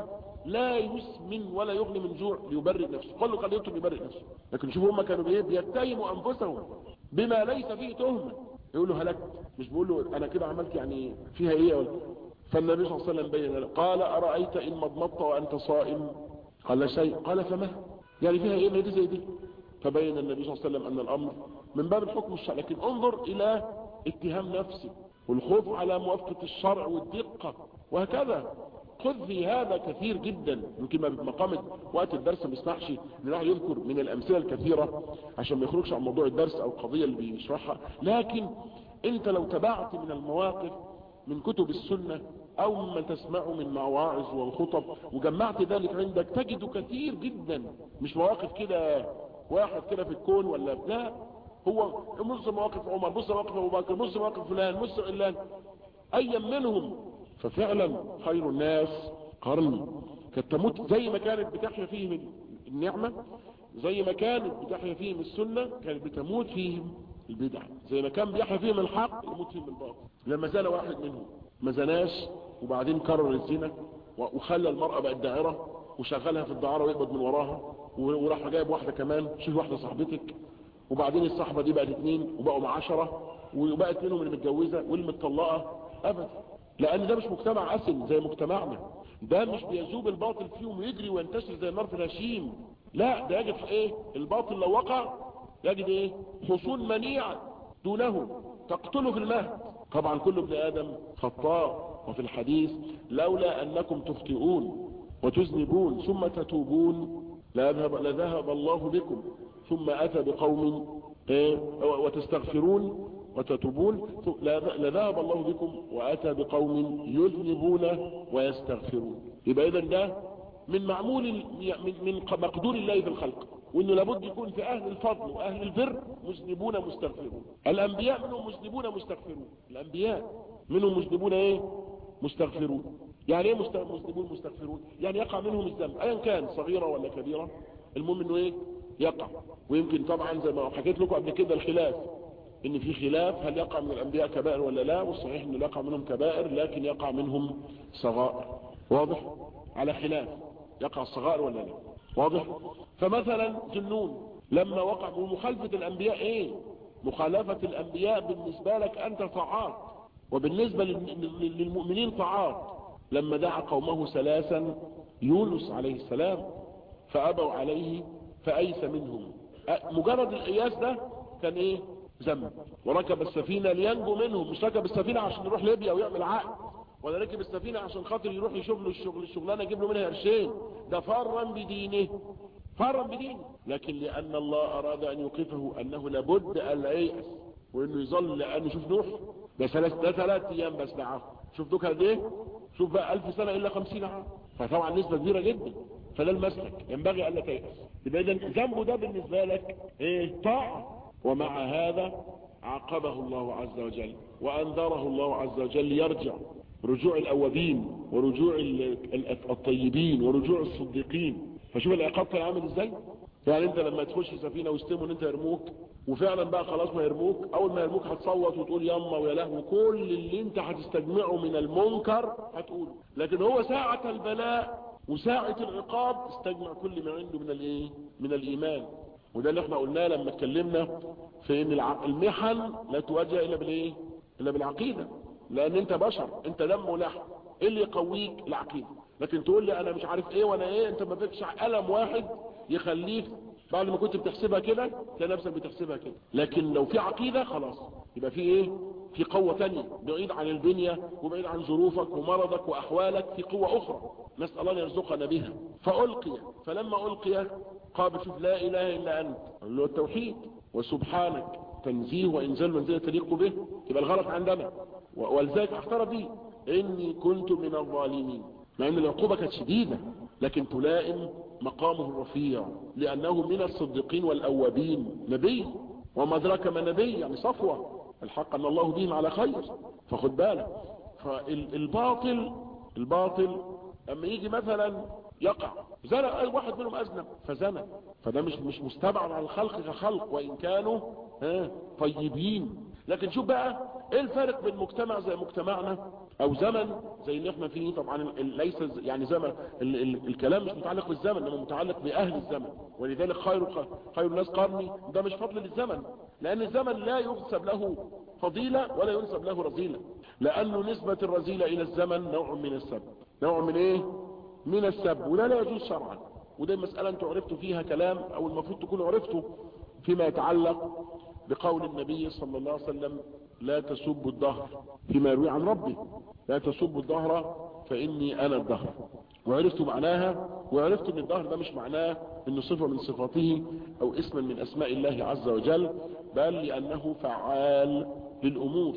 لا يسمن ولا يغني من جوع ليبرئ نفسه قال قال يطلب يبرئ نفسه لكن شوفوا هم كانوا بايه بيتهموا انفسهم بما ليس فيه تهمه يقول له هلكت مش بيقول له انا كده عملت يعني فيها ايه ولا فالنبي صلى الله عليه وسلم بين له قال ارايت ان مضمضت وانت صائم قال لا شيء قال فما يعني فيها ايه ما دي زي دي فبين النبي صلى الله عليه وسلم ان الامر من باب الحكم الشرعي لكن انظر الى اتهام نفسي والخوف على موافقة الشرع والدقة وهكذا خذ في هذا كثير جدا يمكن مقام وقت الدرس ما يسمحش ان الواحد يذكر من الامثله الكثيره عشان ما يخرجش عن موضوع الدرس او القضيه اللي بيشرحها لكن انت لو تبعت من المواقف من كتب السنه او مما تسمعه من مواعظ والخطب وجمعت ذلك عندك تجد كثير جدا مش مواقف كده واحد كده في الكون ولا لا هو بص مواقف عمر بص مواقف ابو بكر بص مواقف فلان بص علان ايا منهم ففعلا خير الناس قرني كانت تموت زي ما كانت بتحيا فيهم النعمة زي ما كانت بتحيا فيهم السنة كانت بتموت فيهم البدع زي ما كان بيحيا فيهم الحق يموت فيهم الباطل لما زال واحد منهم ما زناش وبعدين كرر الزنا وخلى المرأة بقت داعرة وشغلها في الدعارة ويقبض من وراها وراح جايب واحدة كمان شوف واحدة صاحبتك وبعدين الصحبة دي بقت اتنين وبقوا مع عشرة وبقت منهم اللي متجوزة واللي متطلقة ابدا لان ده مش مجتمع اسن زي مجتمعنا ده مش بيذوب الباطل فيهم ويجري وينتشر زي النار في الهشيم لا ده يجد ايه الباطل لو وقع يجد ايه حصون منيعة دونه تقتله في المهد طبعا كل ابن ادم خطاء وفي الحديث لولا انكم تخطئون وتذنبون ثم تتوبون لذهب, لذهب الله بكم ثم اتى بقوم ايه وتستغفرون وتتوبون لذهب الله بكم واتى بقوم يذنبون ويستغفرون يبقى اذا ده من معمول من, من مقدور الله في الخلق وانه لابد يكون في اهل الفضل واهل البر مذنبون مستغفرون الانبياء منهم مذنبون مستغفرون الانبياء منهم مذنبون ايه مستغفرون يعني ايه مذنبون مستغفرون يعني يقع منهم الذنب ايا كان صغيرة ولا كبيرة المهم انه ايه يقع ويمكن طبعا زي ما حكيت لكم قبل كده الخلاف ان في خلاف هل يقع من الانبياء كبائر ولا لا والصحيح انه يقع منهم كبائر لكن يقع منهم صغائر واضح على خلاف يقع الصغائر ولا لا واضح فمثلا جنون لما وقع ومخالفة الانبياء ايه مخالفة الانبياء بالنسبة لك انت طاعات وبالنسبة للمؤمنين طاعات لما دعا قومه ثلاثا يونس عليه السلام فابوا عليه فايس منهم مجرد القياس ده كان ايه ذنب وركب السفينة لينجو منهم مش ركب السفينة عشان يروح ليبيا ويعمل عقد ولا ركب السفينة عشان خاطر يروح يشوف له الشغل الشغلانة يجيب له منها قرشين ده فرا بدينه فرا بدينه لكن لأن الله أراد أن يوقفه أنه لابد أن لا ييأس وإنه يظل لأنه شوف نوح ده ثلاث ده ثلاث أيام بس دعاه شوف دوك قد إيه شوف بقى ألف سنة إلا خمسين عام فطبعا نسبة كبيرة جدا فده المسلك ينبغي ألا تيأس يبقى إذا ذنبه ده بالنسبة لك إيه طاعة ومع هذا عاقبه الله عز وجل وأنذره الله عز وجل يرجع رجوع الأوابين ورجوع الطيبين ورجوع الصديقين فشوف العقاب كان عامل ازاي يعني انت لما تخش سفينة ويستموا ان انت يرموك وفعلا بقى خلاص ما يرموك اول ما يرموك هتصوت وتقول يما ويا لهو كل اللي انت هتستجمعه من المنكر هتقوله لكن هو ساعة البلاء وساعة العقاب استجمع كل ما عنده من الايه من الايمان وده اللي احنا قلناه لما اتكلمنا في ان المحن لا تواجه الا بالايه الا بالعقيدة لان انت بشر انت دم ولحم ايه اللي يقويك العقيدة لكن تقول لي انا مش عارف ايه وانا ايه انت ما فيكش قلم واحد يخليك بعد ما كنت بتحسبها كده تلاقي نفسك بتحسبها كده لكن لو في عقيدة خلاص يبقى في ايه في قوة تانية بعيد عن البنية وبعيد عن ظروفك ومرضك واحوالك في قوة اخرى نسأل الله ان يرزقنا بها فألقي فلما ألقي قال شوف لا اله الا انت اللي هو التوحيد وسبحانك تنزيه وانزال منزله تليق به يبقى الغلط عندنا ولذلك اختار دي اني كنت من الظالمين مع ان العقوبة كانت شديدة لكن تلائم مقامه الرفيع لانه من الصديقين والاوابين نبي وما ادراك ما نبي يعني صفوة الحق ان الله بهم على خير فخد بالك فالباطل الباطل اما يجي مثلا يقع زنى اي واحد منهم اذنب فزنى فده مش مش مستبعد على الخلق كخلق وان كانوا ها طيبين لكن شوف بقى ايه الفرق بين مجتمع زي مجتمعنا او زمن زي اللي احنا فيه طبعا ال- ليس ز- يعني زمن ال ال الكلام مش متعلق بالزمن انما متعلق باهل الزمن ولذلك خير خير الناس قرني ده مش فضل للزمن لان الزمن لا ينسب له فضيلة ولا ينسب له رذيلة لانه نسبة الرذيلة الى الزمن نوع من السب نوع من ايه من السب وده لا يجوز شرعا وده مسألة انتوا عرفتوا فيها كلام او المفروض تكونوا عرفتوا فيما يتعلق بقول النبي صلى الله عليه وسلم لا تسبوا الدهر فيما يروي عن ربه لا تسبوا الدهر فإني أنا الدهر وعرفت معناها وعرفت ان الدهر ده مش معناه انه صفة من صفاته او اسما من اسماء الله عز وجل بل لانه فعال للامور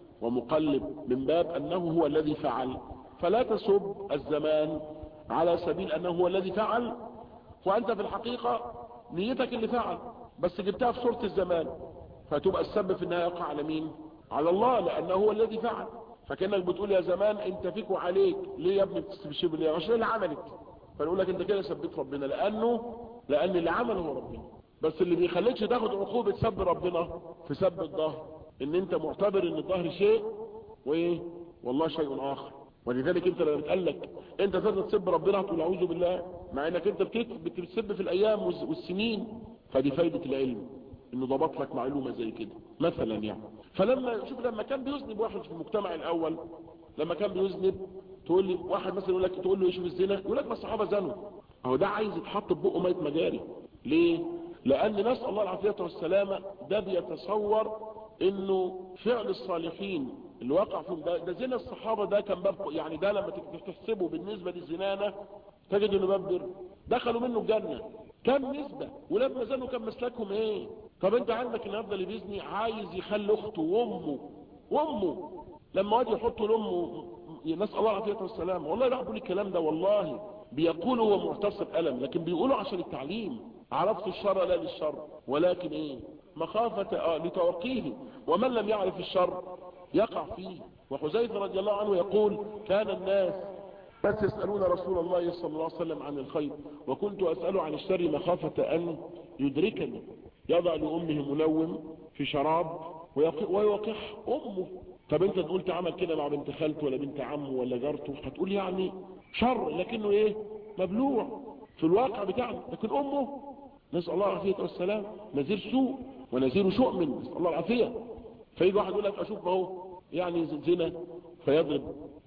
ومقلب من باب انه هو الذي فعل فلا تسب الزمان على سبيل انه هو الذي فعل وانت في الحقيقة نيتك اللي فعل بس جبتها في صورة الزمان فتبقى السب في النهاية يقع على مين على الله لانه هو الذي فعل فكانك بتقول يا زمان انت فيك وعليك ليه يا ابني بتستبشر ليه عشان اللي عملك فنقول لك انت كده سبيت ربنا لانه لان اللي عمل هو ربنا بس اللي بيخليكش تاخد عقوبة سب ربنا في سب الظهر ان انت معتبر ان الظهر شيء وايه والله شيء اخر ولذلك انت لما بتقال لك انت تقدر تسب ربنا هتقول اعوذ بالله مع انك انت بتت- بتسب في الايام والز- والسنين فدي فايدة العلم انه ضبط لك معلومة زي كده مثلا يعني فلما شوف لما كان بيذنب واحد في المجتمع الاول لما كان بيذنب تقول لي واحد مثلا يقول لك تقول له يشوف الزنا يقول لك ما الصحابه زنوا اهو ده عايز يتحط في بقه ميه مجاري ليه لان نسال الله العافيه والسلامه ده بيتصور انه فعل الصالحين اللي وقع فيهم ده, ده زنا الصحابه ده كان باب يعني ده لما تحسبه بالنسبه للزنانه تجد انه باب بر دخلوا منه الجنه كم نسبه ولما زنوا كان مسلكهم ايه طب انت عندك النهارده اللي بيزني عايز يخلي اخته وامه وامه لما واد يحطوا لامه نسال الله العافيه والسلام والله لا بقول الكلام ده والله بيقول هو معتصب الم لكن بيقولوا عشان التعليم عرفت الشر لا للشر ولكن ايه مخافة آه لتوقيه ومن لم يعرف الشر يقع فيه وحذيفة رضي الله عنه يقول كان الناس بس يسألون رسول الله صلى الله عليه وسلم عن الخير وكنت أسأله عن الشر مخافة أن يدركني يضع لأمه منوم في شراب ويق- ويوقح أمه طب انت تقول تعمل كده مع بنت خالته ولا بنت عمه ولا جارته هتقول يعني شر لكنه ايه مبلوع في الواقع بتاعنا لكن امه نسأل الله العافية والسلام نذير سوء ونذير شؤم نسأل الله العافية فيجي واحد يقول لك اشوف اهو يعني زنا فيضرب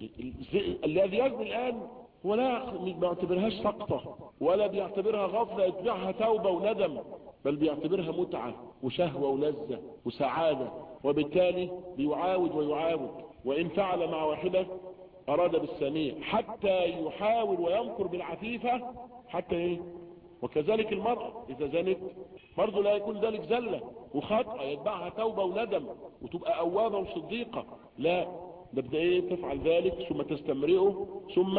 الذي يزني الان هو لا بيعتبرهاش سقطة ولا بيعتبرها غفلة يتبعها توبة وندم بل بيعتبرها متعة وشهوة ولذة وسعادة وبالتالي بيعاود ويعاود وإن فعل مع واحدة أراد بالثانية حتى يحاول ويمكر بالعفيفة حتى إيه وكذلك المرأة إذا زنت برضه لا يكون ذلك زلة وخطأ يتبعها توبة وندم وتبقى أوابة وصديقة لا ده بدأ إيه تفعل ذلك ثم تستمرئه ثم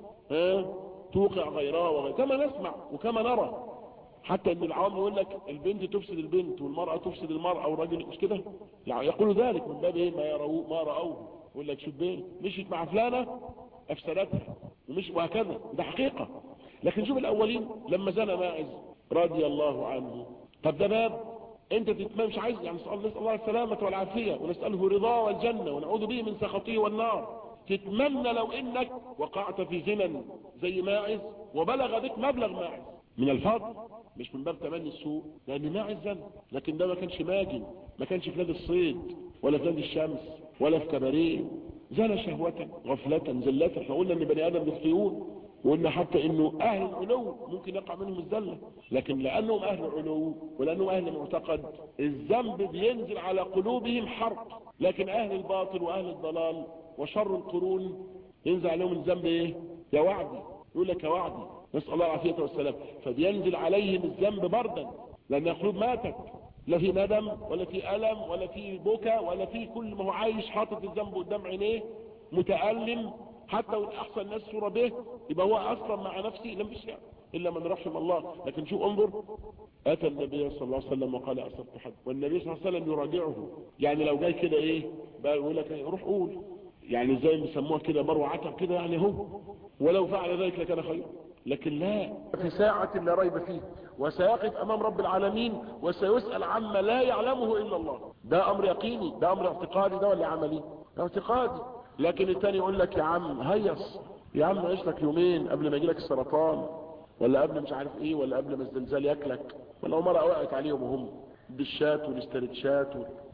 ها توقع غيرها وغيرها كما نسمع وكما نرى حتى ان العوام يقول لك البنت تفسد البنت والمرأة تفسد المرأة والراجل مش كده يعني يقول ذلك من باب ايه ما يروه ما رأوه يقول لك شوف بيه مشيت مع فلانة افسدتها ومش وهكذا ده حقيقة لكن شوف الاولين لما زنى ماعز رضي الله عنه طب ده باب انت تتمام مش عايز يعني نسأل نسأل الله السلامة والعافية ونسأله رضا والجنة ونعوذ به من سخطه والنار تتمنى لو انك وقعت في زنا زي ماعز وبلغ بك مبلغ ماعز من الفضل مش من باب تمني السوء لان ماعز زن لكن ده ما كانش ماجن ما كانش في نادي الصيد ولا في نادي الشمس ولا في كباريه زنى شهوة غفلة زلة احنا قلنا ان بني ادم يخطئون وقلنا حتى انه اهل العلو ممكن يقع منهم الزلة لكن لانهم اهل علو ولانهم اهل معتقد الذنب بينزل على قلوبهم حرق لكن اهل الباطل واهل الضلال وشر القرون ينزل عليهم الذنب ايه يا وعدي يقول لك يا وعدي نسأل الله العافية والسلام فبينزل عليهم الذنب بردا لان القلوب ماتت لا في ندم ولا في ألم ولا في بكى ولا في كل ما هو عايش حاطط الذنب قدام عينيه متألم حتى وإن أحسن الناس صورة به يبقى هو أصلا مع نفسه لم يشعر إلا من رحم الله لكن شو انظر أتى النبي صلى الله عليه وسلم وقال أصبت حد والنبي صلى الله عليه وسلم يراجعه يعني لو جاي كده إيه بقى يقول لك إيه؟ روح قول يعني زي ما بيسموها كده بروع عتب كده يعني هو ولو فعل ذلك لكان خير لكن لا في ساعة لا ريب فيه وسيقف امام رب العالمين وسيسأل عما لا يعلمه الا الله ده امر يقيني ده امر اعتقادي ده ولا عملي ده اعتقادي لكن التاني يقول لك يا عم هيص يا عم عيش لك يومين قبل ما يجيلك السرطان ولا قبل مش عارف ايه ولا قبل ما الزلزال ياكلك ولا مرة وقعت عليهم وهم بالشات والاسترتشات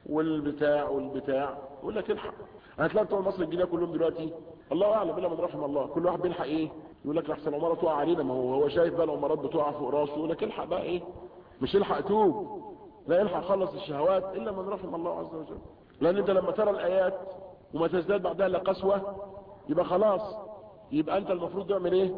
والبتاع والبتاع يقول لك الحق هتلاقي بتوع مصر الجديده كلهم دلوقتي الله اعلم الا من رحم الله كل واحد بيلحق ايه يقول لك لحسن العماره تقع علينا ما هو هو شايف بقى العمارات بتقع فوق راسه يقول لك الحق بقى ايه مش الحق توب لا يلحق خلص الشهوات الا من رحم الله عز وجل لان انت لما ترى الايات وما تزداد بعدها الا قسوه يبقى خلاص يبقى انت المفروض تعمل ايه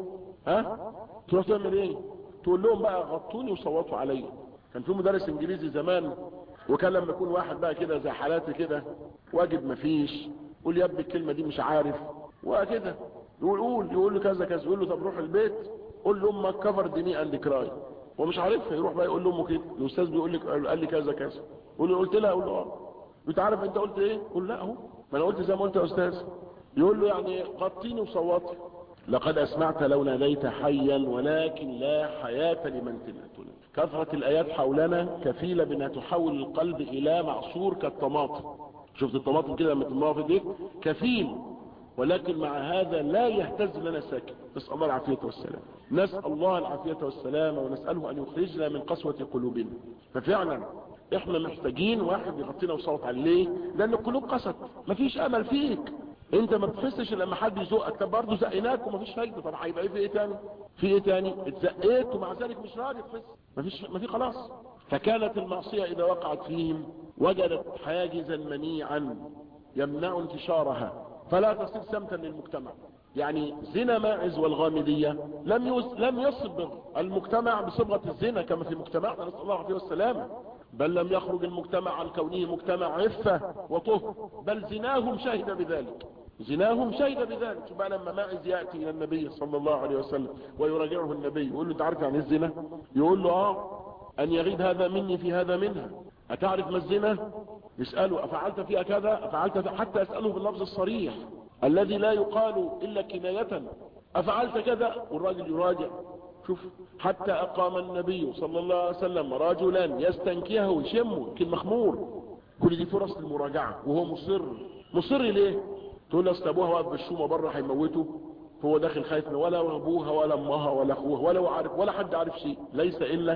ها تروح تعمل ايه تقول لهم بقى غطوني وصوتوا عليا كان في مدرس انجليزي زمان وكان لما يكون واحد بقى كده زي حالاتي كده واجب مفيش قول يا ابني الكلمه دي مش عارف وكده يقول قول يقول له كذا كذا يقول له طب روح البيت قول لامك كفر دمي اند كراي هو مش عارفها يروح بقى يقول لامه كده الاستاذ بيقول لك قال لي كذا كذا يقول له قلت لها اقول له اه انت عارف انت قلت ايه قول لا اهو ما انا قلت زي ما قلت يا استاذ يقول له يعني غطيني وصوتي لقد اسمعت لو ناديت حيا ولكن لا حياة لمن تنتنا كثرة الايات حولنا كفيلة بانها تحول القلب الى معصور كالطماطم شفت الطماطم كده لما تمضوها في ايديك كفيل ولكن مع هذا لا يهتز لنا ساكن نسأل الله العافية والسلام نسأل الله العافية والسلام ونسأله أن يخرجنا من قسوة قلوبنا ففعلا احنا محتاجين واحد يغطينا وصوت عليه لأن القلوب قست مفيش أمل فيك انت ما بتحسش لما حد يزقك طب برضه زقناك ومفيش فايده طب هيبقى ايه في ايه تاني في ايه تاني اتزقيت ومع ذلك مش راضي تحس مفيش مفيش خلاص فكانت المعصيه اذا وقعت فيهم وجدت حاجزا منيعا يمنع انتشارها فلا تصير سمتا للمجتمع يعني زنا ماعز والغامدية لم يس لم يصبغ المجتمع بصبغة الزنا كما في مجتمعنا نسأل الله عليه والسلامة بل لم يخرج المجتمع عن كونه مجتمع عفة وطهر بل زناهم شهد بذلك زناهم شهد بذلك شوف بقى لما ماعز يأتي إلى النبي صلى الله عليه وسلم ويراجعه النبي يقول له انت عارف يعني الزنا يقول له اه أن يغيد هذا مني في هذا منها أتعرف ما الزنا يسأله أفعلت فيها كذا أفعلت فيها حتى يسأله باللفظ الصريح الذي لا يقال إلا كناية أفعلت كذا والراجل يراجع شوف حتى أقام النبي صلى الله عليه وسلم رجلا يستنكيه ويشمه يمكن مخمور كل دي فرص المراجعة وهو مصر مصر ليه تقول له اصل ابوها واقف بالشومه بره هيموته هو داخل خايف ولا ابوها ولا امها ولا اخوها ولا هو عارف ولا حد عارف شيء ليس الا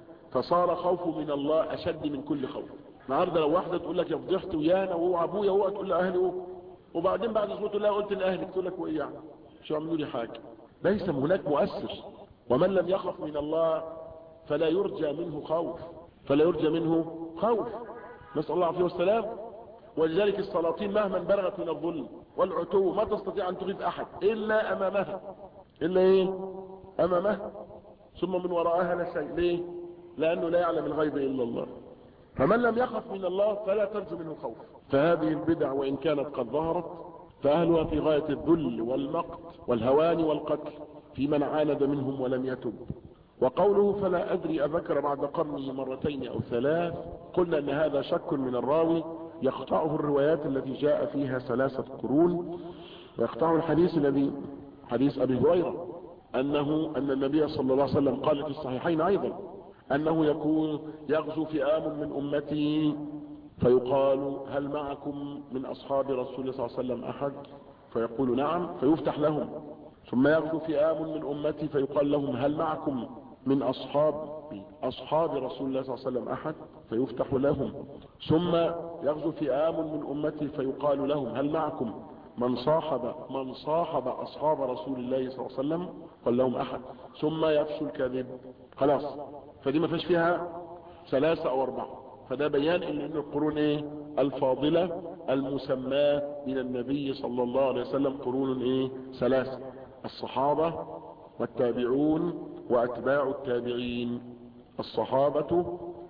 فصار خوفه من الله اشد من كل خوف النهارده لو واحده تقول لك يا فضحت ويانا وهو ابويا وهو تقول له اهلي وهو وبعدين بعد اسبوع تقول لها قلت لاهلك تقول لك وايه يعني مش عملوا لي حاجه ليس هناك مؤثر ومن لم يخف من الله فلا يرجى منه خوف فلا يرجى منه خوف نسال الله العافيه والسلام ولذلك السلاطين مهما بلغت من الظلم والعتو ما تستطيع ان تغيث احد الا امامها الا ايه امامها ثم من وراءها لا شيء ليه لانه لا يعلم الغيب الا الله فمن لم يخف من الله فلا ترجو منه خوف فهذه البدع وإن كانت قد ظهرت فأهلها في غاية الذل والمقت والهوان والقتل في من عاند منهم ولم يتب وقوله فلا أدري أذكر بعد قرنه مرتين أو ثلاث قلنا أن هذا شك من الراوي يقطعه الروايات التي جاء فيها ثلاثة قرون ويقطعه الحديث الذي حديث أبي هريرة أنه أن النبي صلى الله عليه وسلم قال في الصحيحين أيضا أنه يكون يغزو فئام من أمتي فيقال هل معكم من أصحاب رسول الله صلى الله عليه وسلم أحد فيقول نعم فيفتح لهم ثم يغزو فئام من أمتي فيقال لهم هل معكم من أصحاب أصحاب رسول الله صلى الله عليه وسلم أحد فيفتح لهم ثم يغزو فئام من أمتي فيقال لهم هل معكم من صاحب من صاحب أصحاب رسول الله صلى الله عليه وسلم قال لهم أحد ثم يفشو الكذب خلاص فدي ما فيش فيها ثلاثة أو أربعة فده بيان ان ان القرون ايه الفاضلة المسماة من النبي صلى الله عليه وسلم قرون ايه ثلاثة الصحابة والتابعون واتباع التابعين الصحابة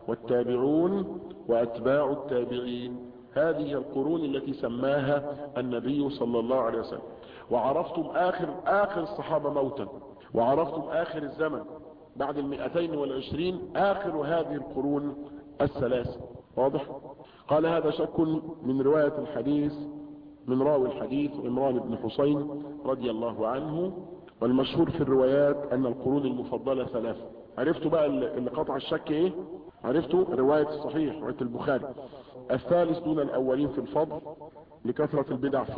والتابعون واتباع التابعين هذه القرون التي سماها النبي صلى الله عليه وسلم وعرفتم اخر اخر الصحابة موتا وعرفتم اخر الزمن بعد المئتين والعشرين اخر هذه القرون الثلاث واضح قال هذا شك من رواية الحديث من راوي الحديث عمران بن حسين رضي الله عنه والمشهور في الروايات ان القرون المفضلة ثلاثة عرفتوا بقى اللي قطع الشك ايه عرفتوا رواية الصحيح رواية البخاري الثالث دون الاولين في الفضل لكثرة البدع فيه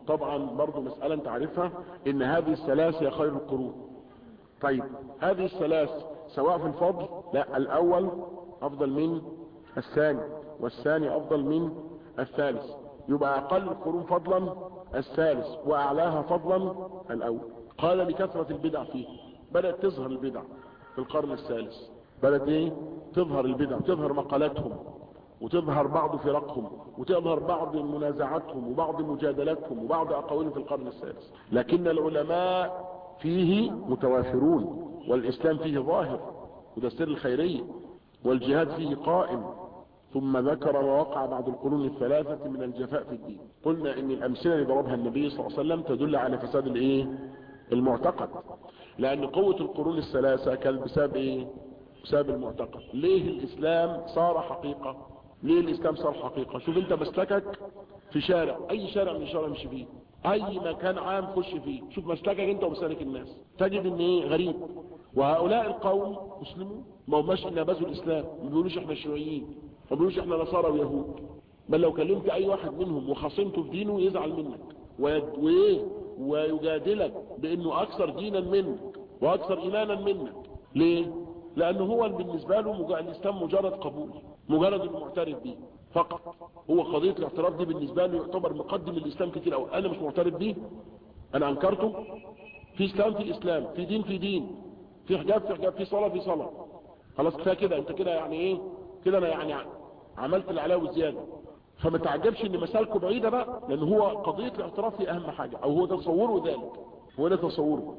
طبعا برضو مسألة انت عارفها ان هذه الثلاث هي خير القرون طيب هذه الثلاث سواء في الفضل لا الاول افضل من الثاني والثاني افضل من الثالث يبقى اقل القرون فضلا الثالث واعلاها فضلا الاول قال لكثرة البدع فيه بدأت تظهر البدع في القرن الثالث بدأت ايه تظهر البدع تظهر مقالاتهم وتظهر بعض فرقهم وتظهر بعض منازعاتهم وبعض مجادلاتهم وبعض اقاويلهم في القرن الثالث لكن العلماء فيه متوافرون والاسلام فيه ظاهر وده سر الخيرية والجهاد فيه قائم ثم ذكر ما وقع بعد القرون الثلاثة من الجفاء في الدين قلنا ان الامثلة اللي ضربها النبي صلى الله عليه وسلم تدل على فساد الايه المعتقد لان قوة القرون الثلاثة كانت بسبب ايه بسبب المعتقد ليه الاسلام صار حقيقة ليه الاسلام صار حقيقة شوف انت مسلكك في شارع اي شارع من الشارع مش فيه اي مكان عام خش فيه شوف مسلكك انت ومسالك الناس تجد ان ايه غريب وهؤلاء القوم مسلمون ما هماش نبذوا الاسلام ما بيقولوش احنا شيوعيين ما بيقولوش احنا نصارى ويهود بل لو كلمت اي واحد منهم وخصمته في دينه يزعل منك ويد- وايه ويجادلك بانه اكثر دينا منك واكثر ايمانا منك ليه لانه هو بالنسبة له مج- الاسلام مجرد قبول مجرد انه معترف به فقط هو قضية الاعتراف دي بالنسبة له يعتبر مقدم الاسلام كتير او انا مش معترف به انا انكرته في اسلام في اسلام في دين في دين في حجاب في حجاب في صلاة في صلاة خلاص كفايه كده انت كده يعني ايه كده انا يعني عملت العلاوة زيادة فما تعجبش ان مسالكه بعيدة بقى لان هو قضية الاعتراف هي اهم حاجة او هو تصوره ذلك هو ده تصوره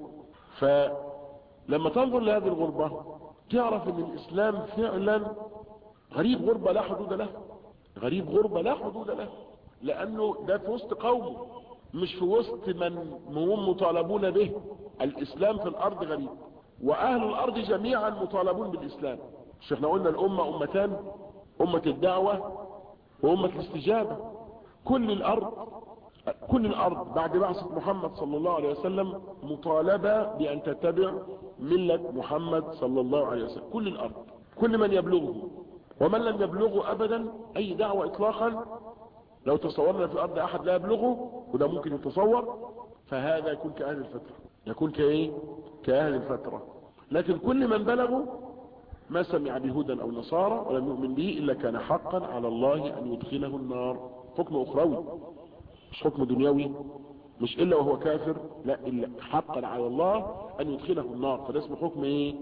فلما تنظر لهذه الغربة تعرف ان الاسلام فعلا غريب غربة لا حدود له غريب غربة لا حدود له لانه ده في وسط قومه مش في وسط من هم مطالبون به الاسلام في الارض غريب واهل الارض جميعا مطالبون بالاسلام مش احنا قلنا الامة امتان امة الدعوة وامة الاستجابة كل الارض كل الارض بعد بعثة محمد صلى الله عليه وسلم مطالبة بان تتبع ملة محمد صلى الله عليه وسلم كل الارض كل من يبلغه ومن لم يبلغه ابدا اي دعوة اطلاقا لو تصورنا في الارض احد لا يبلغه وده ممكن يتصور فهذا يكون كأهل الفترة يكون كايه كأهل الفترة لكن كل من بلغه ما سمع بهدى او نصارى ولم يؤمن به الا كان حقا على الله ان يدخله النار حكم اخروي مش حكم دنيوي مش الا وهو كافر لا الا حقا على الله ان يدخله النار فده اسمه حكم ايه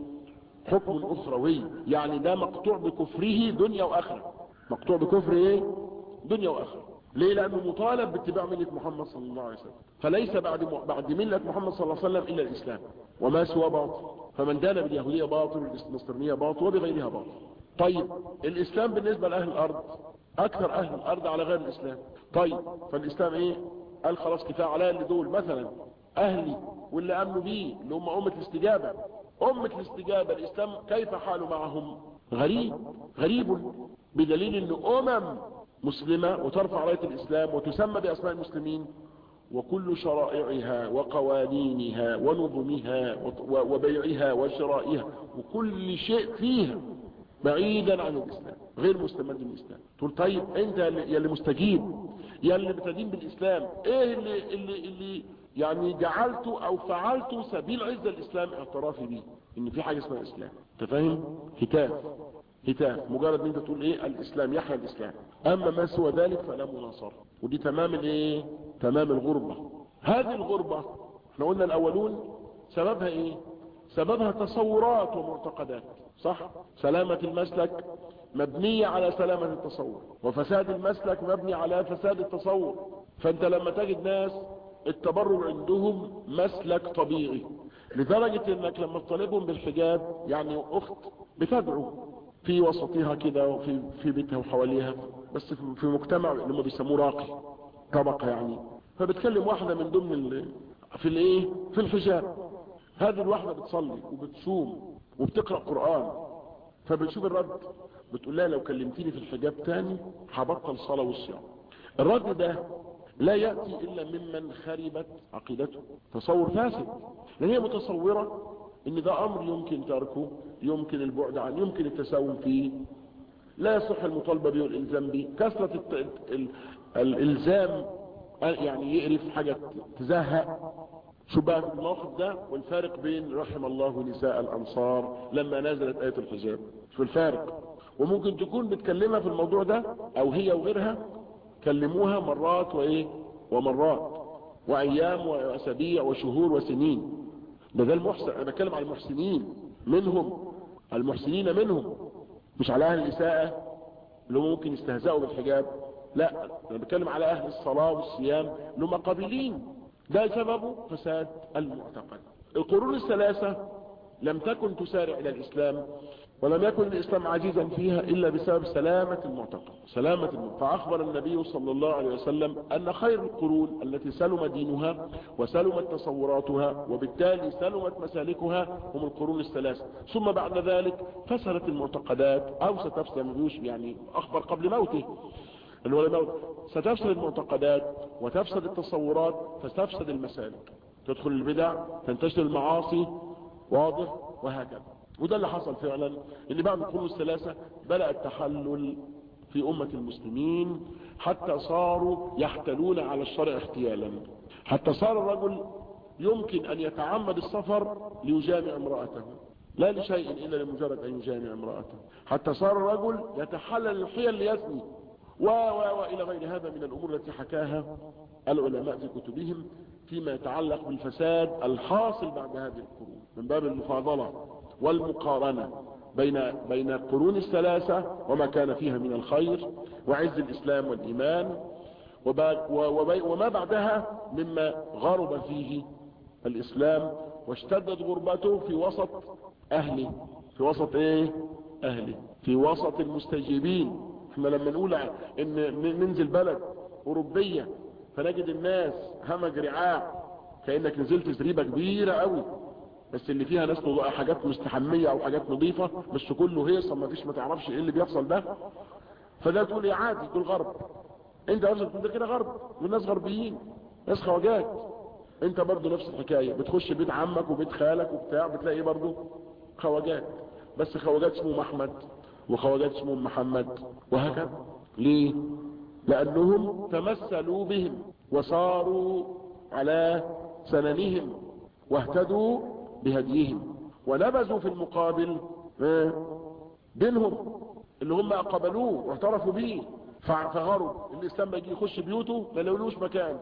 حكم اخروي يعني ده مقطوع بكفره دنيا واخره مقطوع بكفر ايه دنيا واخره ليه لانه مطالب باتباع مله محمد صلى الله عليه وسلم فليس بعد بعد مله محمد صلى الله عليه وسلم الا الاسلام وما سوى باطل فمن دان باليهوديه باطل والنصرانيه باطل وبغيرها باطل طيب الاسلام بالنسبه لاهل الارض اكثر اهل الارض على غير الاسلام طيب فالاسلام ايه قال خلاص كفايه عليا اللي دول مثلا اهلي واللي امنوا بيه اللي هم امه الاستجابه امه الاستجابه الاسلام كيف حاله معهم غريب غريب بدليل ان امم مسلمة وترفع راية الاسلام وتسمى باسماء المسلمين وكل شرائعها وقوانينها ونظمها وبيعها وشرائها وكل شيء فيها بعيدا عن الاسلام غير مستمد من الاسلام تقول طيب انت يا اللي مستجيب يا اللي بتدين بالاسلام ايه اللي, اللي, اللي يعني جعلته او فعلته سبيل عز الاسلام اعترافي بيه ان في حاجة اسمها اسلام انت فاهم هتاف هتاف مجرد ان انت تقول ايه الاسلام يحيى الاسلام اما ما سوى ذلك فلا مناصر ودي تمام الايه تمام الغربة هذه الغربة احنا قلنا الاولون سببها ايه سببها تصورات ومعتقدات صح سلامة المسلك مبنية على سلامة التصور وفساد المسلك مبني على فساد التصور فانت لما تجد ناس التبرج عندهم مسلك طبيعي لدرجة انك لما تطالبهم بالحجاب يعني اخت بتدعو في وسطها كده وفي في بيتها وحواليها بس في مجتمع اللي هم بيسموه راقي طبقة يعني فبتكلم واحدة من ضمن ال... في الايه في الحجاب هذه الواحدة بتصلي وبتصوم وبتقرأ قرآن فبتشوف الرد بتقول لها لو كلمتيني في الحجاب تاني هبطل صلاة والصيام الرد ده لا يأتي إلا ممن خربت عقيدته تصور فاسد لأن هي متصورة ان ده امر يمكن تركه يمكن البعد عنه يمكن التساوم فيه لا يصح المطالبة به والالزام به كثرة الت... ال... الالزام يعني يقرف حاجة تزهق شو بقى في الموقف ده والفارق بين رحم الله نساء الانصار لما نزلت آية الحجاب شو الفارق وممكن تكون بتكلمها في الموضوع ده او هي وغيرها كلموها مرات وايه ومرات وايام واسابيع وشهور وسنين ده ده المحسن انا بتكلم على المحسنين منهم المحسنين منهم مش على اهل الاساءة اللي هم ممكن يستهزئوا بالحجاب لا انا بتكلم على اهل الصلاة والصيام اللي هم قابلين ده سببه فساد المعتقد القرون الثلاثة لم تكن تسارع الى الاسلام ولم يكن الاسلام عزيزا فيها الا بسبب سلامة المعتقد سلامة المعتقد فاخبر النبي صلى الله عليه وسلم ان خير القرون التي سلم دينها وسلمت تصوراتها وبالتالي سلمت مسالكها هم القرون الثلاثة ثم بعد ذلك فسدت المعتقدات او ستفسد يعني اخبر قبل موته العلماء ستفسد المعتقدات وتفسد التصورات فتفسد المسالك تدخل البدع تنتشر المعاصي واضح وهكذا وده اللي حصل فعلا ان بعد القرون الثلاثة بدأ التحلل في امة المسلمين حتى صاروا يحتلون على الشرع احتيالا حتى صار الرجل يمكن ان يتعمد السفر ليجامع امرأته لا لشيء الا لمجرد ان يجامع امرأته حتى صار الرجل يتحلل الحيل ليزني و و والى غير هذا من الامور التي حكاها العلماء في كتبهم فيما يتعلق بالفساد الحاصل بعد هذه القرون من باب المفاضلة والمقارنة بين بين القرون الثلاثة وما كان فيها من الخير وعز الإسلام والإيمان وما بعدها مما غرب فيه الإسلام واشتدت غربته في وسط أهله في وسط ايه أهله في وسط المستجيبين احنا لما نقول ان ننزل بلد أوروبية فنجد الناس همج رعاع كأنك نزلت زريبة كبيرة قوي بس اللي فيها ناس حاجات مستحمية او حاجات نظيفة بس كله هيصة ما فيش ما تعرفش ايه اللي بيحصل ده فده تقول يا عادي تقول غرب انت اصلا تقول كده غرب والناس غربيين ناس خواجات انت برضو نفس الحكاية بتخش بيت عمك وبيت خالك وبتاع بتلاقي برضو خواجات بس خواجات اسمهم احمد وخواجات اسمهم محمد وهكذا ليه لانهم تمثلوا بهم وصاروا على سننهم واهتدوا بهديهم ونبذوا في المقابل دينهم اللي هم قبلوه واعترفوا به فغروا الاسلام بيجي يخش بيوته ما لولوش مكان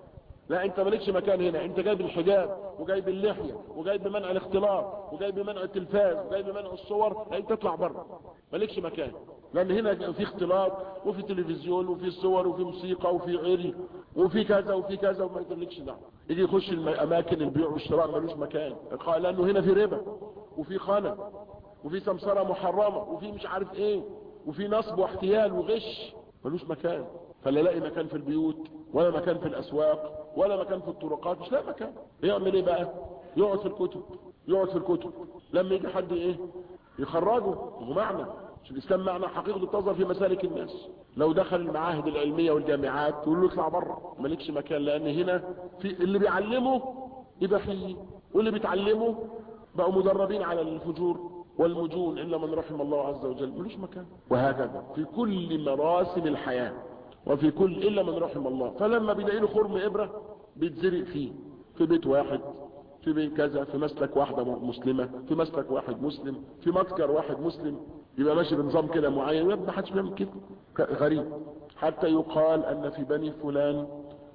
لا انت مالكش مكان هنا انت جايب الحجاب وجايب اللحية وجايب منع الاختلاط وجايب منع التلفاز وجايب منع الصور انت تطلع بره مالكش مكان لان هنا في اختلاط وفي تلفزيون وفي صور وفي موسيقى وفي عري وفي كذا وفي كذا وما يدلكش دعوه يجي يخش الاماكن البيع والشراء ملوش مكان لانه هنا في ربا وفي خنا وفي سمسره محرمه وفي مش عارف ايه وفي نصب واحتيال وغش ملوش مكان فلا لاقي مكان في البيوت ولا مكان في الاسواق ولا مكان في الطرقات مش لاقي مكان يعمل ايه بقى يقعد في الكتب يقعد في الكتب لما يجي حد ايه يخرجه هو معنى مش الاسلام معنى حقيقة تظهر في مسالك الناس لو دخل المعاهد العلمية والجامعات تقول له اطلع بره مالكش مكان لان هنا في اللي بيعلمه اباحيين واللي بيتعلمه بقوا مدربين على الفجور والمجون الا من رحم الله عز وجل ملوش مكان وهكذا في كل مراسم الحياة وفي كل الا من رحم الله فلما بيلاقي له خرم ابره بيتزرق فيه في بيت واحد في بيت كذا في مسلك واحدة مسلمة في مسلك واحد مسلم في متكر واحد مسلم يبقى ماشي بنظام كده معين ما حدش بيعمل كده غريب حتى يقال ان في بني فلان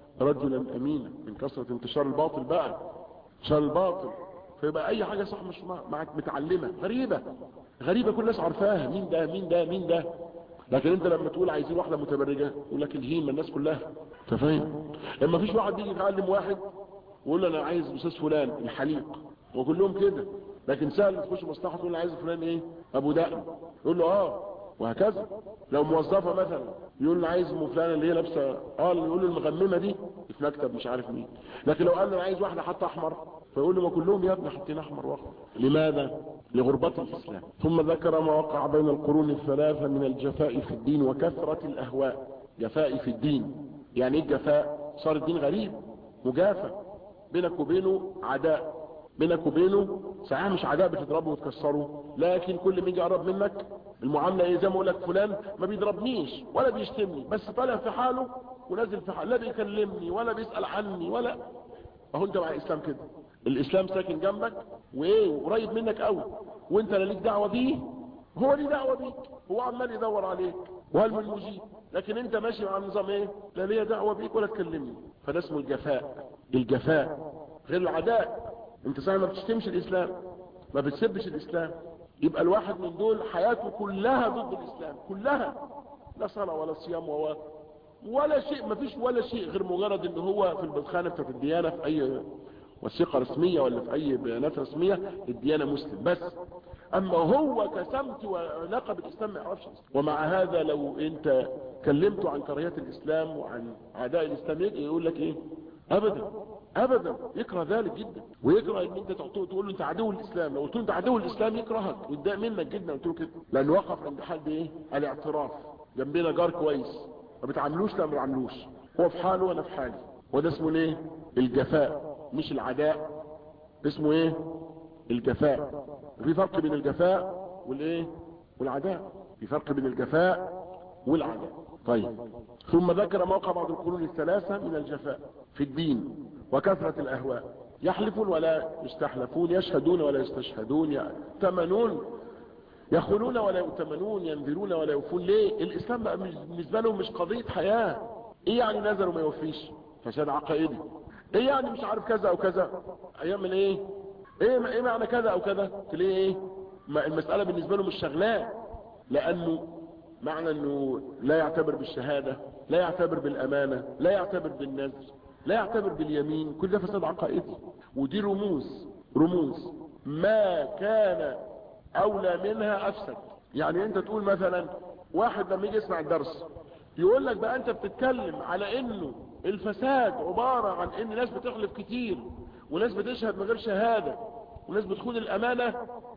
رجلا امينا من كثرة انتشار الباطل بقى انتشار الباطل فيبقى اي حاجة صح مش معك متعلمة غريبة غريبة كل الناس عارفاها مين ده مين ده مين ده لكن انت لما تقول عايزين واحدة متبرجة يقول لك الهيمة الناس كلها انت فاهم لما فيش واحد بيجي يتعلم واحد ويقول له انا عايز استاذ فلان الحليق وكلهم كده لكن سهل تخش مصلحه تقول عايز فلان ايه ابو دقن يقول له اه وهكذا لو موظفه مثلا يقول له عايز ام فلانه اللي هي لابسه اه اللي يقول له المغممه دي في مكتب مش عارف مين لكن لو قال له عايز واحده حاطه احمر فيقول له ما كلهم يا ابني حاطين احمر واخضر لماذا لغربة الاسلام ثم ذكر ما وقع بين القرون الثلاثه من الجفاء في الدين وكثره الاهواء جفاء في الدين يعني ايه الجفاء صار الدين غريب مجافى بينك وبينه عداء بينك وبينه ساعة مش عداء بتضربه وتكسره لكن كل ما يجي يقرب منك المعاملة ايه زي ما اقول لك فلان ما بيضربنيش ولا بيشتمني بس طالع في حاله ونازل في حق لا بيكلمني ولا بيسأل عني ولا اهو انت مع الاسلام كده الاسلام ساكن جنبك وايه قريب منك قوي وانت لا ليك دعوه بيه هو ليه دعوه بيك هو عمال يدور عليك وهل من مجيب لكن انت ماشي مع النظام ايه لا ليا دعوه بيك ولا تكلمني فده اسمه الجفاء الجفاء غير العداء انت صحيح ما بتشتمش الاسلام ما بتسبش الاسلام يبقى الواحد من دول حياته كلها ضد الاسلام كلها لا صلاه ولا صيام ولا ولا شيء ما فيش ولا شيء غير مجرد ان هو في البدخانه بتاعت الديانه في اي وثيقه رسميه ولا في اي بيانات رسميه الديانه مسلم بس اما هو كسمت وعلاقه بالاسلام ما يعرفش ومع هذا لو انت كلمته عن كراهيه الاسلام وعن اعداء الاسلام يقول لك ايه ابدا ابدا يكره ذلك جدا ويكره ان انت تقول له انت عدو الاسلام لو قلت له انت عدو الاسلام يكرهك ويتضايق منك جدا قلت له كده لانه وقف عند حد ايه الاعتراف جنبنا جار كويس ما بتعاملوش لا ما بتعاملوش هو في حاله وانا في حالي وده اسمه ايه الجفاء مش العداء اسمه ايه الجفاء في فرق بين الجفاء والايه والعداء في فرق بين الجفاء والعداء طيب ثم ذكر موقع بعض القرون الثلاثة من الجفاء في الدين وكثرة الاهواء يحلفون ولا يستحلفون يشهدون ولا يستشهدون يأتمنون يخونون ولا يؤتمنون ينذرون ولا يوفون ليه الاسلام بقى بالنسبه لهم مش قضيه حياه ايه يعني نذر وما يوفيش فساد عقائدي ايه يعني مش عارف كذا او كذا يعمل ايه ايه ايه معنى كذا او كذا تلاقيه ايه ما المساله بالنسبه له مش شغلاه لانه معنى انه لا يعتبر بالشهاده لا يعتبر بالامانه لا يعتبر بالنذر لا يعتبر باليمين كل ده فساد عقائدي ودي رموز رموز ما كان اولى منها افسد يعني انت تقول مثلا واحد لما يجي يسمع الدرس يقول لك بقى انت بتتكلم على انه الفساد عبارة عن ان ناس بتخلف كتير وناس بتشهد من غير شهادة وناس بتخون الامانة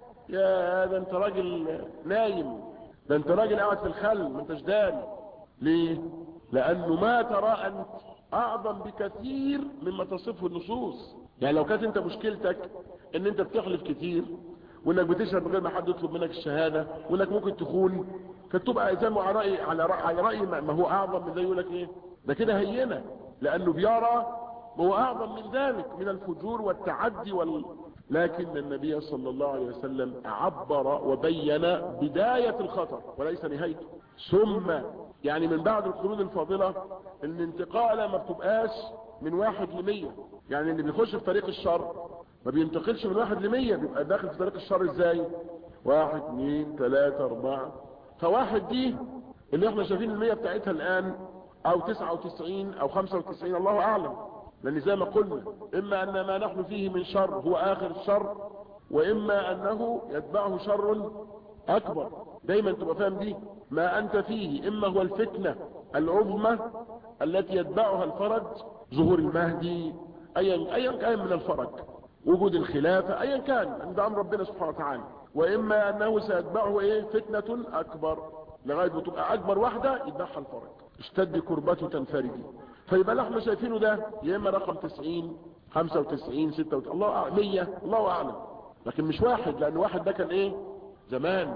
يا ده انت راجل نايم ده انت راجل قاعد في الخل ما انتش داري ليه لانه ما ترى انت اعظم بكثير مما تصفه النصوص يعني لو كانت انت مشكلتك ان انت بتخلف كتير وانك بتشهد من غير ما حد يطلب منك الشهاده وانك ممكن تخون كانت تبقى زي على راي على راي, على رأي ما هو اعظم من ده يقول لك ايه ده كده هينه لانه بيرى ما هو اعظم من ذلك من الفجور والتعدي وال لكن النبي صلى الله عليه وسلم عبر وبين بداية الخطر وليس نهايته ثم يعني من بعد القرون الفاضلة الانتقالة ما بتبقاش من واحد لمية يعني اللي بيخش في طريق الشر ما بينتقلش من واحد لمية بيبقى داخل في طريق الشر ازاي واحد اثنين ثلاثة اربعة فواحد دي اللي احنا شايفين المية بتاعتها الان او تسعة وتسعين او خمسة وتسعين الله اعلم لان زي ما قلنا اما ان ما نحن فيه من شر هو اخر الشر واما انه يتبعه شر اكبر دايما تبقى فاهم دي ما انت فيه اما هو الفتنة العظمى التي يتبعها الفرج ظهور المهدي ايا ايا كان من الفرج وجود الخلافة ايا كان عند امر ربنا سبحانه وتعالى واما انه سيتبعه ايه فتنة اكبر لغاية ما تبقى اكبر واحدة يتبعها الفرج اشتد كربته تنفرجي فيبقى اللي احنا شايفينه ده يا اما رقم 90 95 96 الله اعلم 100 الله اعلم لكن مش واحد لان واحد ده كان ايه زمان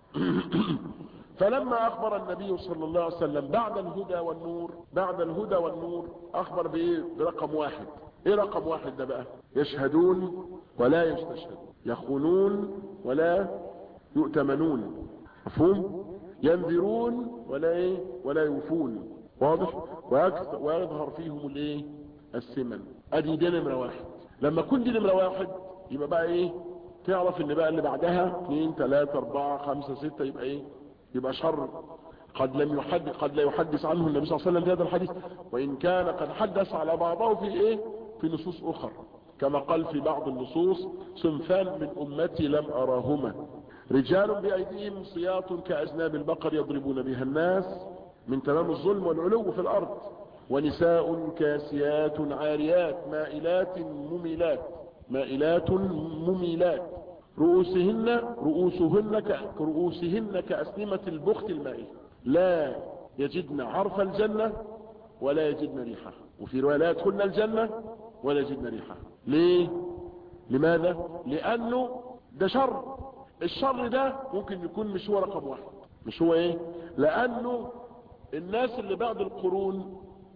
فلما اخبر النبي صلى الله عليه وسلم بعد الهدى والنور بعد الهدى والنور اخبر بايه برقم واحد ايه رقم واحد ده بقى يشهدون ولا يستشهدون يخونون ولا يؤتمنون مفهوم ينذرون ولا ايه ولا يوفون واضح ويظهر فيهم الايه السمن ادي دي نمره واحد لما كن دي نمره واحد يبقى بقى ايه تعرف ان بقى اللي بعدها اثنين ثلاثة اربعة خمسة ستة يبقى ايه يبقى شر قد لم يحدث قد لا يحدث عنه النبي صلى الله عليه وسلم في هذا الحديث وان كان قد حدث على بعضه في ايه في نصوص اخرى كما قال في بعض النصوص صنفان من امتي لم اراهما رجال بايديهم سياط كاذناب البقر يضربون بها الناس من تمام الظلم والعلو في الارض ونساء كاسيات عاريات مائلات مميلات مائلات مميلات رؤوسهن رؤوسهن كرؤوسهن كأسنمة البخت المائل لا يجدن عرف الجنة ولا يجدن ريحها وفي رواية لا يدخلن الجنة ولا يجدن ريحها ليه لماذا لانه ده شر الشر ده ممكن يكون مش هو رقم واحد مش هو ايه لانه الناس اللي بعد القرون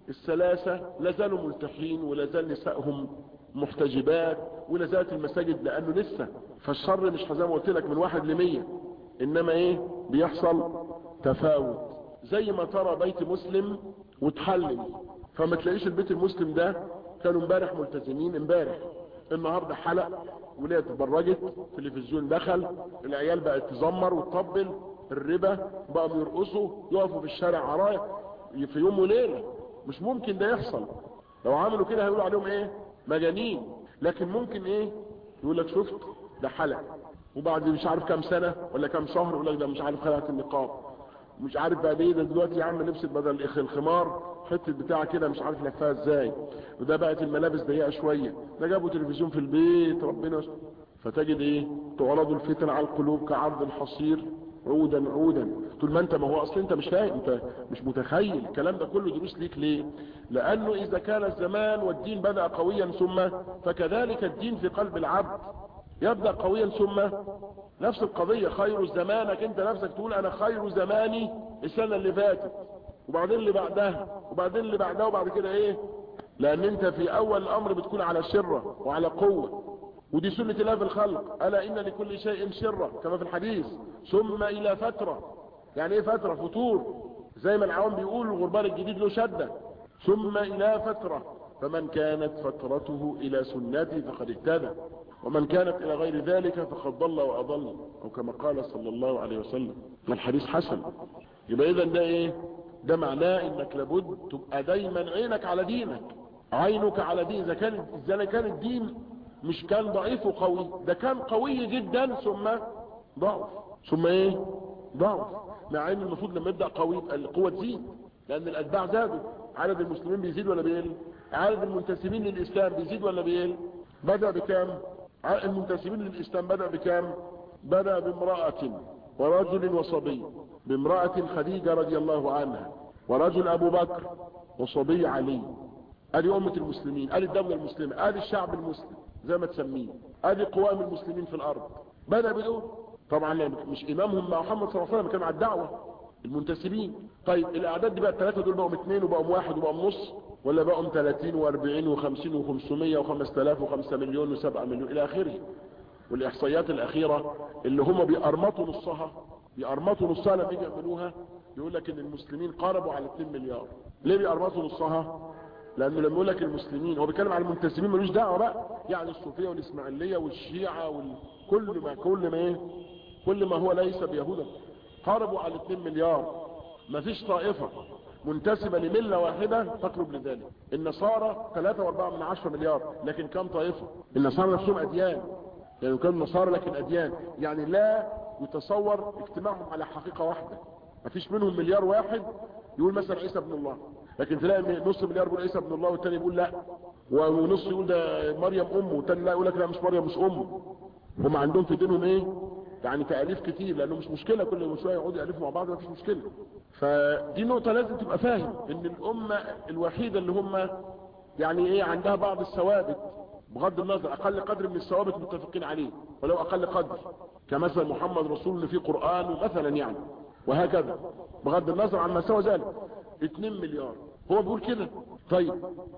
الثلاثة لازالوا ملتحين ولازال نسائهم محتجبات ولازالت المساجد لانه لسه فالشر مش زي ما قلت لك من واحد لمية انما ايه بيحصل تفاوت زي ما ترى بيت مسلم وتحلل فما تلاقيش البيت المسلم ده كانوا امبارح ملتزمين امبارح النهارده حلق وليه اتبرجت التلفزيون دخل العيال بقت تزمر وتطبل الربا بقوا يرقصوا يقفوا في الشارع عرايا في يوم وليله مش ممكن ده يحصل لو عملوا كده هيقولوا عليهم ايه مجانين لكن ممكن ايه يقول لك شفت ده حلق وبعد مش عارف كام سنة ولا كام شهر يقول لك ده مش عارف خلعت النقاب مش عارف بقى ايه ده دلوقتي يا عم لبست بدل الخمار حته بتاع كده مش عارف لفها ازاي وده بقت الملابس ضيقه شويه ده جابوا تلفزيون في البيت ربنا يستر. فتجد ايه تعرض الفتن على القلوب كعرض الحصير عودا عودا طول ما انت ما هو اصل انت مش فاهم انت مش متخيل الكلام ده كله دروس ليك ليه لانه اذا كان الزمان والدين بدا قويا ثم فكذلك الدين في قلب العبد يبدا قويا ثم نفس القضيه خير زمانك انت نفسك تقول انا خير زماني السنه اللي فاتت وبعدين اللي بعدها وبعدين اللي بعدها وبعد كده ايه لان انت في اول الامر بتكون على شره وعلى قوه ودي سنة الله في الخلق ألا إن لكل شيء شرة كما في الحديث ثم إلى فترة يعني إيه فترة فتور زي ما العوام بيقول الغربان الجديد له شدة ثم إلى فترة فمن كانت فترته إلى سنتي فقد اهتدى ومن كانت إلى غير ذلك فقد ضل وأضل أو كما قال صلى الله عليه وسلم الحديث حسن يبقى إذا ده إيه ده معناه إنك لابد تبقى دايما عينك على دينك عينك على دين إذا كان إذا كان الدين مش كان ضعيف وقوي ده كان قوي جدا ثم ضعف ثم ايه ضعف مع ان المفروض لما يبدا قوي يبقى القوه تزيد لان الاتباع زادوا عدد المسلمين بيزيد ولا بيقل عدد المنتسبين للاسلام بيزيد ولا بيقل بدا بكام المنتسبين للاسلام بدا بكام بدا بامراه ورجل وصبي بامراه خديجه رضي الله عنها ورجل ابو بكر وصبي علي ادي امه المسلمين ادي الدوله المسلمه ادي الشعب المسلم زي ما تسميه ادي قوام المسلمين في الارض بدأ بدون طبعا مش امامهم مع محمد صلى الله عليه وسلم كان على الدعوة المنتسبين طيب الاعداد دي بقى الثلاثة دول بقوا اثنين وبقوا واحد وبقوا نص ولا بقوا 30 و40 و50 و500 و5000 و5 مليون و7 مليون الى اخره والاحصائيات الاخيرة اللي هم بيقرمطوا نصها بيقرمطوا نصها لما يجي يعملوها يقول لك ان المسلمين قاربوا على 2 مليار ليه بيقرمطوا نصها لانه لما يقول لك المسلمين هو بيتكلم عن المنتسبين ملوش دعوه بقى يعني الصوفيه والاسماعيليه والشيعه وكل ما كل ما ايه كل ما هو ليس بيهودا قاربوا على 2 مليار ما فيش طائفه منتسبه لمله واحده تقرب لذلك النصارى 3.4 من 10 مليار لكن كم طائفه النصارى نفسهم اديان يعني كانوا نصارى لكن اديان يعني لا يتصور اجتماعهم على حقيقه واحده ما فيش منهم مليار واحد يقول مثلا عيسى ابن الله لكن تلاقي نص مليار يقول عيسى ابن الله والتاني يقول لا ونص يقول ده مريم امه والتاني لا يقول لك لا مش مريم مش امه هم عندهم في دينهم ايه يعني تأليف كتير لانه مش مشكلة كل شوية يقعدوا يألفوا مع بعض ما فيش مشكلة فدي نقطة لازم تبقى فاهم ان الامة الوحيدة اللي هم يعني ايه عندها بعض الثوابت بغض النظر اقل قدر من الثوابت متفقين عليه ولو اقل قدر كمثل محمد رسول اللي فيه قرآن مثلا يعني وهكذا بغض النظر عن ما سوى ذلك 2 مليار هو بيقول كده طيب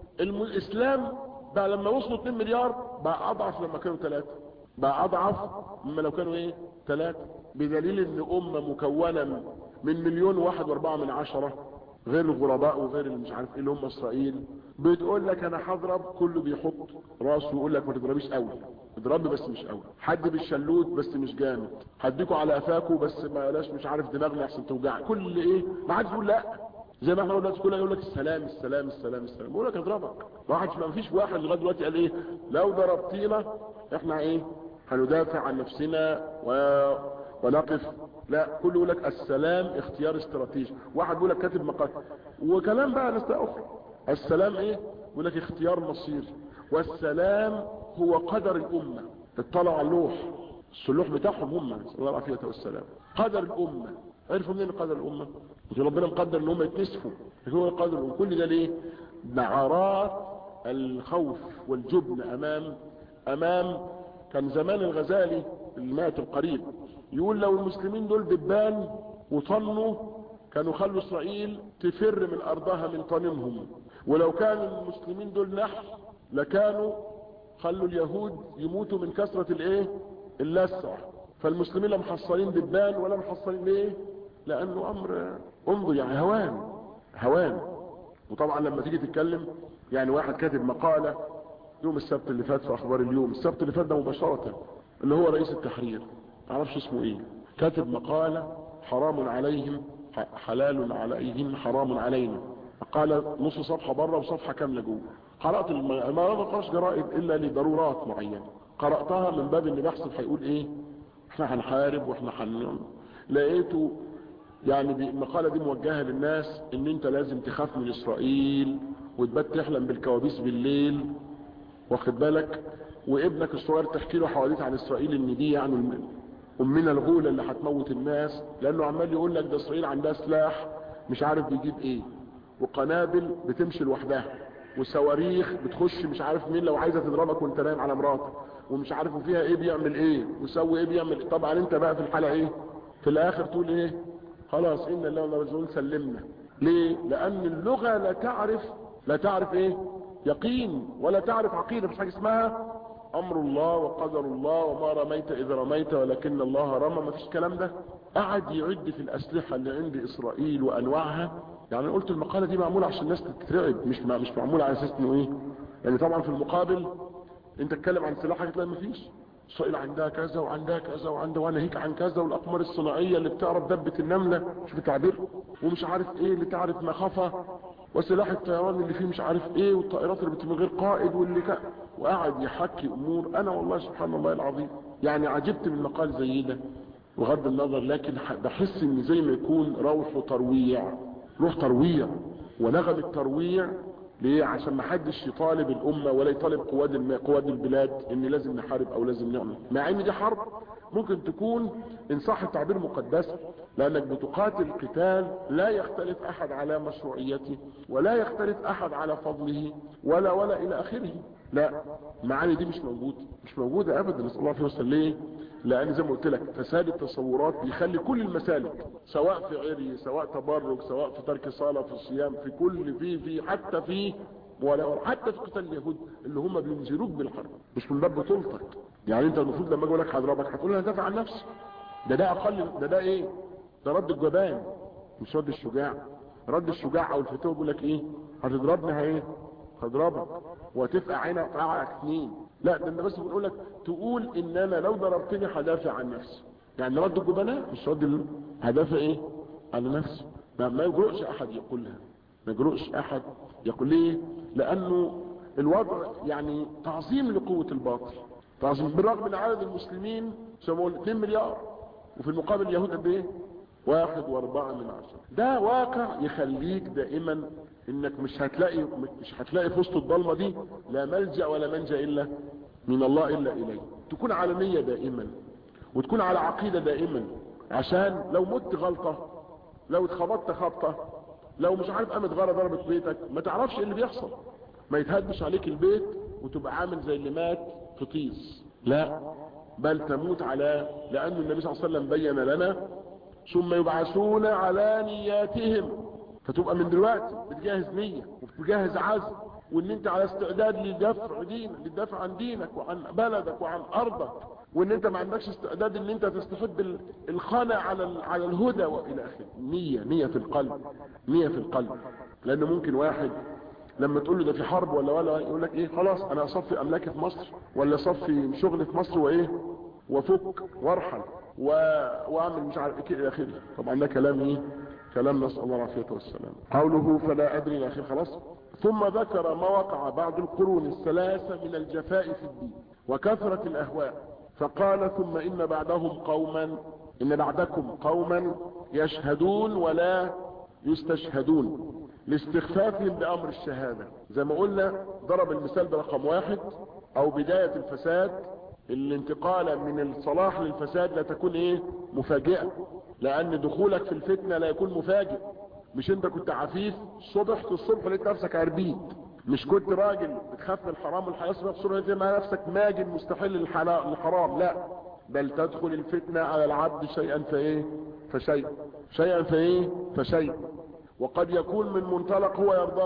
الاسلام بقى لما وصلوا 2 مليار بقى اضعف لما كانوا ثلاثة بقى اضعف مما لو كانوا ايه ثلاثة بدليل ان امة مكونة من مليون واحد واربعة من عشرة غير الغرباء وغير اللي مش عارف ايه اللي هم اسرائيل بتقول لك انا هضرب كله بيحط راسه ويقول لك ما تضربيش قوي اضربي بس مش قوي حد بالشلوت بس مش جامد هديكوا على قفاكوا بس ما لاش مش عارف دماغنا احسن توجع كل ايه ما حدش يقول لا زي ما احنا قلنا كلنا يقول لك السلام السلام السلام السلام بقول لك اضربك ما حدش ما فيش واحد لغايه دلوقتي قال ايه لو ضربتينا احنا ايه هندافع عن نفسنا و... ونقف لا كله يقول لك السلام اختيار استراتيجي واحد بيقول لك كاتب مقال وكلام بقى ناس اخرى السلام ايه يقول لك اختيار مصيري والسلام هو قدر الامه اطلعوا على اللوح السلوح بتاعهم هم نسال الله العافيه والسلام قدر الامه عرفوا منين قدر الامه ربنا مقدر ان هم يتنسفوا هو قدر كل ده ليه نعرات الخوف والجبن امام امام كان زمان الغزالي المات القريب يقول لو المسلمين دول دبان وطنوا كانوا خلوا اسرائيل تفر من ارضها من طنمهم ولو كان المسلمين دول نحل لكانوا خلوا اليهود يموتوا من كثرة الايه اللسع فالمسلمين لا محصلين دبان ولا محصلين ليه لانه امر انظر يعني هوان هوان وطبعا لما تيجي تتكلم يعني واحد كاتب مقالة يوم السبت اللي فات في اخبار اليوم السبت اللي فات ده مباشرة اللي هو رئيس التحرير معرفش اسمه ايه كاتب مقالة حرام عليهم حلال عليهم حرام علينا مقالة نص صفحة بره وصفحة كاملة جوه قرأت الم... ما بقراش جرائد الا لضرورات معينة قرأتها من باب ان بحث هيقول ايه احنا هنحارب واحنا هن لقيته يعني المقالة دي موجهة للناس ان انت لازم تخاف من اسرائيل وتبات تحلم بالكوابيس بالليل واخد بالك وابنك الصغير تحكي له حواديت عن اسرائيل ان دي يعني امنا الغولة اللي هتموت الناس لانه عمال يقول لك ده اسرائيل عندها سلاح مش عارف بيجيب ايه وقنابل بتمشي لوحدها وصواريخ بتخش مش عارف مين لو عايزه تضربك وانت نايم على مراتك ومش عارف فيها ايه بيعمل ايه ويسوي ايه بيعمل إيه. طبعا انت بقى في الحاله ايه في الاخر تقول ايه خلاص ان الله ورسوله سلمنا ليه لان اللغه لا تعرف لا تعرف ايه يقين ولا تعرف عقيده مش حاجه اسمها امر الله وقدر الله وما رميت اذ رميت ولكن الله رمى ما فيش الكلام ده قعد يعد في الاسلحه اللي عند اسرائيل وانواعها يعني قلت المقاله دي معموله عشان الناس تترعب مش مش معموله على اساس انه ايه يعني طبعا في المقابل انت تتكلم عن سلاح هتلاقي ما فيش اسرائيل عندها كذا وعندها كذا وعندها وناهيك عن كذا والاقمار الصناعيه اللي بتعرف دبه النمله شوف التعبير ومش عارف ايه اللي تعرف مخافه وسلاح الطيران اللي فيه مش عارف ايه والطائرات اللي بتبقى غير قائد واللي ك... وقعد يحكي امور انا والله سبحان الله العظيم يعني عجبت من مقال زي ده بغض النظر لكن بحس ان زي ما يكون روح وترويع روح ترويع ونغم الترويع ليه عشان ما حدش يطالب الامه ولا يطالب قواد الم... قواد البلاد ان لازم نحارب او لازم نعمل مع ان دي حرب ممكن تكون ان صح التعبير مقدسه لانك بتقاتل قتال لا يختلف احد على مشروعيته ولا يختلف احد على فضله ولا ولا الى اخره لا المعاني دي مش موجوده مش موجوده ابدا نسال الله عليه وسلم ليه لان زي ما قلت لك فساد التصورات بيخلي كل المسالك سواء في عري سواء تبرج سواء في ترك صلاه في الصيام في كل في في حتى في ولا حتى في قتال اليهود اللي هم بينذروك بالحرب مش من باب بطولتك يعني انت المفروض لما اجي اقول لك هضربك هتقول انا دافع عن نفسي ده ده اقل ده ده ايه ده رد الجبان مش رد الشجاع رد الشجاع او الفتوه بيقول لك ايه هتضربني ايه هضربك وهتفقع عينك وقعك اثنين لا ده انت بس بنقول لك تقول ان انا لو ضربتني هدافع عن نفسي يعني رد الجبناء مش رد هدافع ايه على نفسي ما, ما يجرؤش احد يقولها ما يجرؤش احد يقول ليه لانه الوضع يعني تعظيم لقوة الباطل تعظيم بالرغم من عدد المسلمين سموه 2 مليار وفي المقابل اليهود قد ايه واحد واربعة من عشرة ده واقع يخليك دائما انك مش هتلاقي مش هتلاقي في وسط الضلمة دي لا ملجأ ولا منجا الا من الله الا اليه تكون على نية دائما وتكون على عقيدة دائما عشان لو مت غلطة لو اتخبطت خبطة لو مش عارف قامت غارة ضربت بيتك ما تعرفش ايه اللي بيحصل ما يتهدش عليك البيت وتبقى عامل زي اللي مات في طيس لا بل تموت على لأن النبي صلى الله عليه وسلم بين لنا ثم يبعثون على نياتهم فتبقى من دلوقتي بتجهز نية وبتجهز عزم وان انت على استعداد لدفع دينك للدفع عن دينك وعن بلدك وعن ارضك وان انت ما عندكش استعداد ان انت تستفيد بالخانة على على الهدى والى اخره نية نية في القلب نية في القلب لان ممكن واحد لما تقول له ده في حرب ولا ولا يقول لك ايه خلاص انا اصفي املاكي في مصر ولا اصفي شغلي في مصر وايه وفك وارحل و... واعمل مش عارف ايه الى اخره طبعا ده كلام ايه كلام نسال الله العافيه والسلام قوله فلا ادري الى اخره خلاص ثم ذكر ما وقع بعد القرون الثلاثه من الجفاء في الدين وكثره الاهواء فقال ثم ان بعدهم قوما ان بعدكم قوما يشهدون ولا يستشهدون لاستخفافهم بامر الشهادة زي ما قلنا ضرب المثال برقم واحد او بداية الفساد الانتقال من الصلاح للفساد لا تكون ايه مفاجئة لان دخولك في الفتنة لا يكون مفاجئ مش انت كنت عفيف صبحت الصبح لقيت نفسك عربيت مش كنت راجل بتخاف من الحرام والحياة صبح الصبح لقيت نفسك ماجن مستحيل الحرام لا بل تدخل الفتنة على العبد شيئا فايه فشيء شيئا فايه فشيء وقد يكون من منطلق هو يرضاه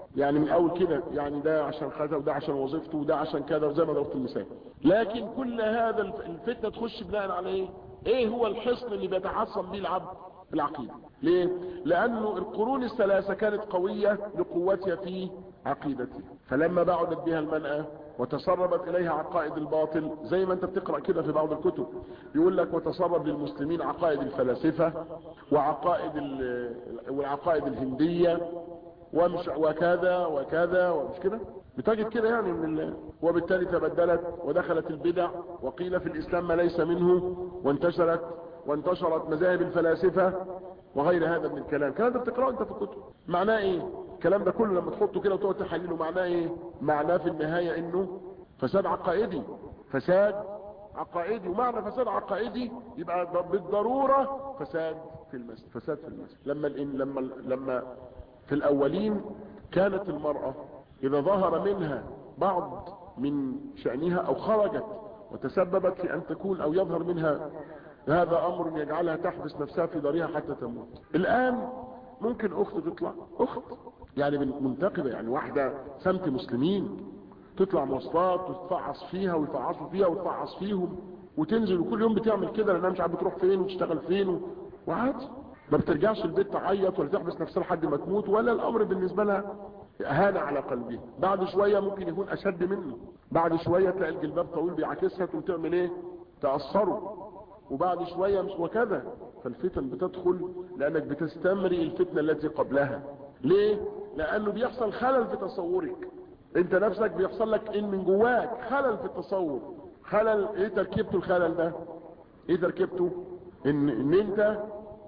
يعني من اول كده يعني ده عشان كذا وده عشان وظيفته وده عشان كذا وزي ما ضربت المثال لكن كل هذا الفتنه تخش بناء على ايه ايه هو الحصن اللي بيتحصن به العبد بالعقيده ليه لانه القرون الثلاثه كانت قويه لقوتها في عقيدتها فلما بعدت بها المنأى وتسربت اليها عقائد الباطل زي ما انت بتقرأ كده في بعض الكتب يقول لك وتسرب للمسلمين عقائد الفلاسفة وعقائد والعقائد الهندية ومش وكذا وكذا ومش كده بتجد كده يعني من الله وبالتالي تبدلت ودخلت البدع وقيل في الاسلام ما ليس منه وانتشرت وانتشرت مذاهب الفلاسفة وغير هذا من الكلام الكلام ده بتقرأه انت في الكتب معناه ايه الكلام ده كله لما تحطه كده وتقعد تحلله معناه ايه معناه في النهاية انه فساد عقائدي فساد عقائدي ومعنى فساد عقائدي يبقى بالضرورة فساد في المسجد فساد في المسجد لما الإن لما لما في الاولين كانت المرأة اذا ظهر منها بعض من شأنها او خرجت وتسببت في ان تكون او يظهر منها هذا امر يجعلها تحبس نفسها في دارها حتى تموت الان ممكن اخت تطلع اخت يعني منتقبة يعني واحدة سمت مسلمين تطلع مواصلات وتفعص فيها ويفعصوا فيها وتفعص فيهم وتنزل وكل يوم بتعمل كده لانها مش عارفه تروح فين وتشتغل فين و... وعادي ما بترجعش البيت تعيط ولا تحبس نفسها لحد ما تموت ولا الامر بالنسبه لها اهانه على قلبها بعد شويه ممكن يكون اشد منه بعد شويه تلاقي الجلباب طويل بيعاكسها تقوم تعمل ايه تاثره وبعد شويه مش وكذا فالفتن بتدخل لانك بتستمري الفتنه التي قبلها ليه لانه بيحصل خلل في تصورك انت نفسك بيحصل لك ان من جواك خلل في التصور خلل ايه تركيبته الخلل ده ايه تركيبته ان ان انت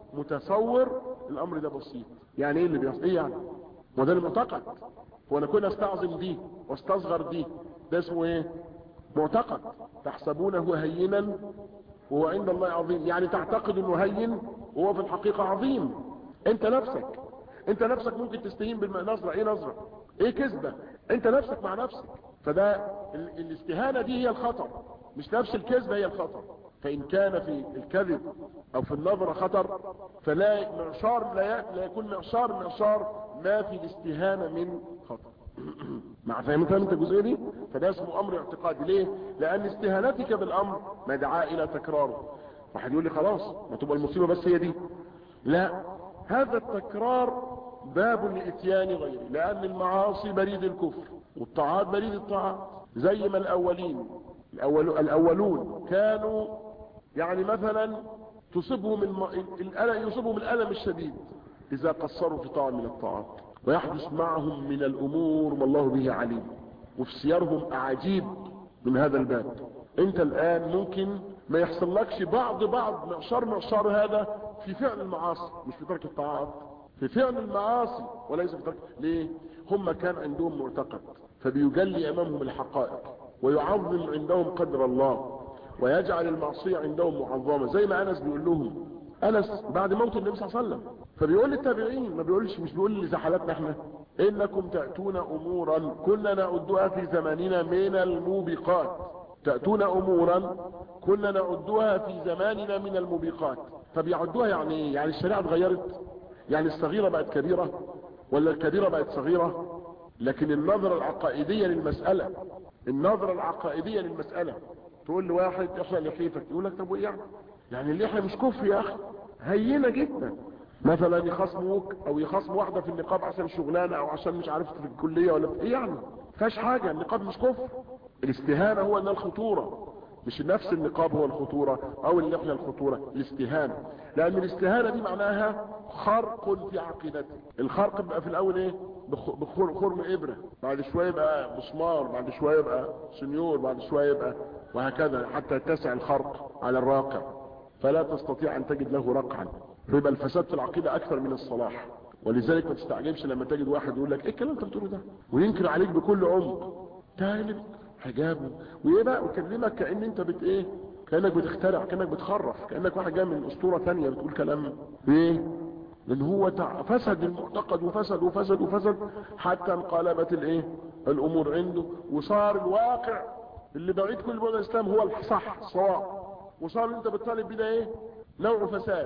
متصور الامر ده بسيط يعني ايه اللي بيحصل ايه يعني وده المعتقد هو انا كنا استعظم دي واستصغر دي ده اسمه ايه معتقد تحسبونه هينا وهو عند الله عظيم يعني تعتقد انه هين وهو في الحقيقة عظيم انت نفسك انت نفسك ممكن تستهين بالنظرة ايه نظرة ايه كذبة انت نفسك مع نفسك فده ال- الاستهانة دي هي الخطر مش نفس الكذبة هي الخطر فان كان في الكذب او في النظرة خطر فلا معشار لا, ي- لا يكون معشار معشار ما في الاستهانة من خطر مع فاهم فاهم انت الجزئيه دي فده اسمه امر اعتقادي ليه لان استهانتك بالامر مدعاة الى تكراره واحد يقول لي خلاص ما تبقى المصيبه بس هي دي لا هذا التكرار باب لاتيان غيره لان المعاصي بريد الكفر والطاعات بريد الطاعات زي ما الاولين الأول الاولون كانوا يعني مثلا تصيبهم الم... الألم يصيبهم الالم الشديد اذا قصروا في طاعه من الطاعات ويحدث معهم من الامور ما الله به عليم وفي سيرهم اعاجيب من هذا الباب انت الان ممكن ما يحصل لكش بعض بعض معشار معشار هذا في فعل المعاصي مش في ترك الطاعات في فعل المعاصي وليس في ترك ليه هم كان عندهم معتقد فبيجلي امامهم الحقائق ويعظم عندهم قدر الله ويجعل المعصية عندهم معظمة زي ما انس بيقول لهم انس بعد موت النبي صلى الله عليه وسلم فبيقول للتابعين ما بيقولش مش بيقول لزحلاتنا احنا انكم تأتون امورا كنا نعدها في زماننا من الموبقات تأتون امورا كنا نعدها في زماننا من الموبقات فبيعدوها يعني ايه يعني الشريعة اتغيرت يعني الصغيرة بقت كبيرة ولا الكبيرة بقت صغيرة لكن النظرة العقائدية للمسألة النظرة العقائدية للمسألة تقول لواحد احنا لحيتك يقول لك طب وايه يعني يعني اللحية مش كفر يا اخي هينة جدا مثلا يخصموك او يخصم واحدة في النقاب عشان شغلانة او عشان مش عارف في الكلية ولا في ايه يعني فاش حاجة النقاب مش كفر الاستهانة هو ان الخطورة مش نفس النقاب هو الخطورة او اللحية الخطورة الاستهانة لان الاستهانة دي معناها خرق في عقيدتك الخرق بقى في الاول ايه بخ- بخر- خرم ابرة بعد شوية يبقى مسمار بعد شوية يبقى سنيور بعد شوية يبقى وهكذا حتى يتسع الخرق على الراقع فلا تستطيع ان تجد له رقعا فيبقى الفساد في العقيدة اكثر من الصلاح ولذلك ما تستعجبش لما تجد واحد يقول لك ايه الكلام اللي انت بتقوله ده وينكر عليك بكل عمق تالب حجاب وايه بقى ويكلمك كان انت بت ايه كانك بتخترع كانك بتخرف كانك واحد جاي من اسطوره ثانيه بتقول كلام ايه لان هو تع- فسد المعتقد وفسد وفسد وفسد حتى انقلبت الايه الامور عنده وصار الواقع اللي بعيد كل بعد الاسلام هو الصح الصواب وصار اللي انت بتطالب بيه ده ايه نوع فساد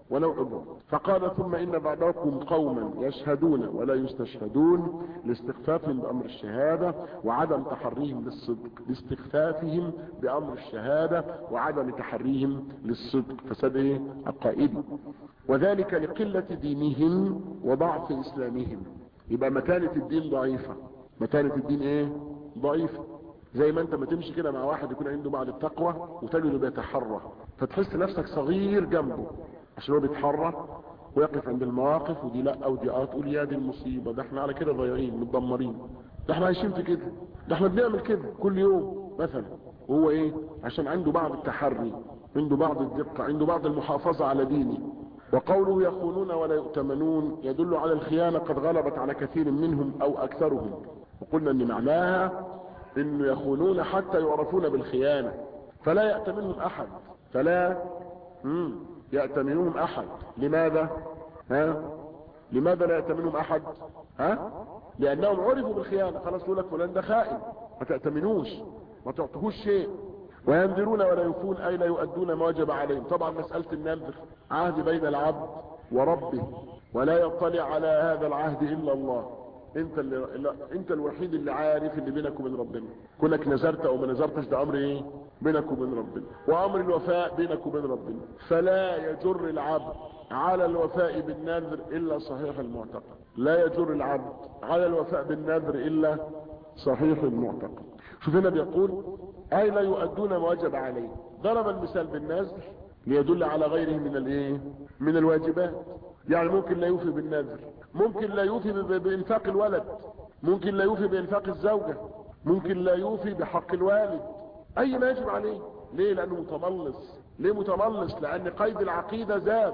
ونوع بعد فقال ثم إن بعضكم قوما يشهدون ولا يستشهدون لاستخفافهم بأمر الشهادة وعدم تحريهم للصدق لاستخفافهم بأمر الشهادة وعدم تحريهم للصدق فساد ايه عقائدي وذلك لقلة دينهم وضعف إسلامهم يبقى مكانة الدين ضعيفة مكانة الدين ايه ضعيفة زي ما انت ما تمشي كده مع واحد يكون عنده بعض التقوى وتجده بيتحرى فتحس نفسك صغير جنبه عشان هو بيتحرى ويقف عند المواقف ودي لا ودي اه تقول يا دي المصيبه ده احنا على كده ضايعين متدمرين ده احنا عايشين في كده ده احنا بنعمل كده كل يوم مثلا وهو ايه عشان عنده بعض التحري عنده بعض الدقه عنده بعض المحافظه على دينه وقوله يخونون ولا يؤتمنون يدل على الخيانه قد غلبت على كثير منهم او اكثرهم وقلنا ان معناها انه يخونون حتى يعرفون بالخيانه فلا يأتمنهم احد فلا مم. يأتمنهم احد لماذا ها لماذا لا يأتمنهم احد ها لانهم عرفوا بالخيانة خلاص يقول لك فلان ده خائن ما تأتمنوش ما تعطوهوش شيء وينذرون ولا يوفون اي لا يؤدون ما وجب عليهم طبعا مسألة النذر عهد بين العبد وربه ولا يطلع على هذا العهد الا الله انت اللي لا انت الوحيد اللي عارف اللي بينك وبين ربنا كونك نذرت او ما نذرتش ده امر ايه بينك وبين ربنا وامر الوفاء بينك وبين ربنا فلا يجر العبد على الوفاء بالنذر الا صحيح المعتقد لا يجر العبد على الوفاء بالنذر الا صحيح المعتقد شوف هنا بيقول اي لا يؤدون ما وجب عليه ضرب المثال بالنذر ليدل على غيره من الايه من الواجبات يعني ممكن لا يوفي بالنذر ممكن لا يوفي بانفاق الولد ممكن لا يوفي بانفاق الزوجة ممكن لا يوفي بحق الوالد اي ما يجب عليه ليه لانه متملص ليه متملص لان قيد العقيدة زاد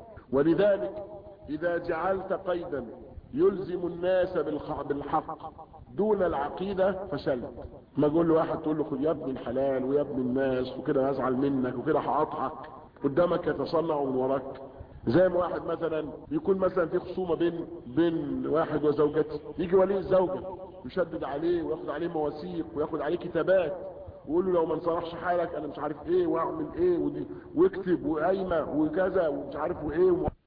ولذلك اذا جعلت قيدا يلزم الناس بالحق دون العقيدة فشلت ما اقول له واحد تقول له خد يا ابن الحلال ويا ابن الناس وكده هزعل منك وكده هقطعك قدامك يتصنع من وراك زي ما واحد مثلا يكون مثلا في خصومة بين بين واحد وزوجته يجي ولي الزوجة يشدد عليه وياخد عليه مواثيق وياخد عليه كتابات ويقول له لو ما انصرحش حالك انا مش عارف ايه واعمل ايه ودي واكتب وقايمه وكذا ومش عارف وايه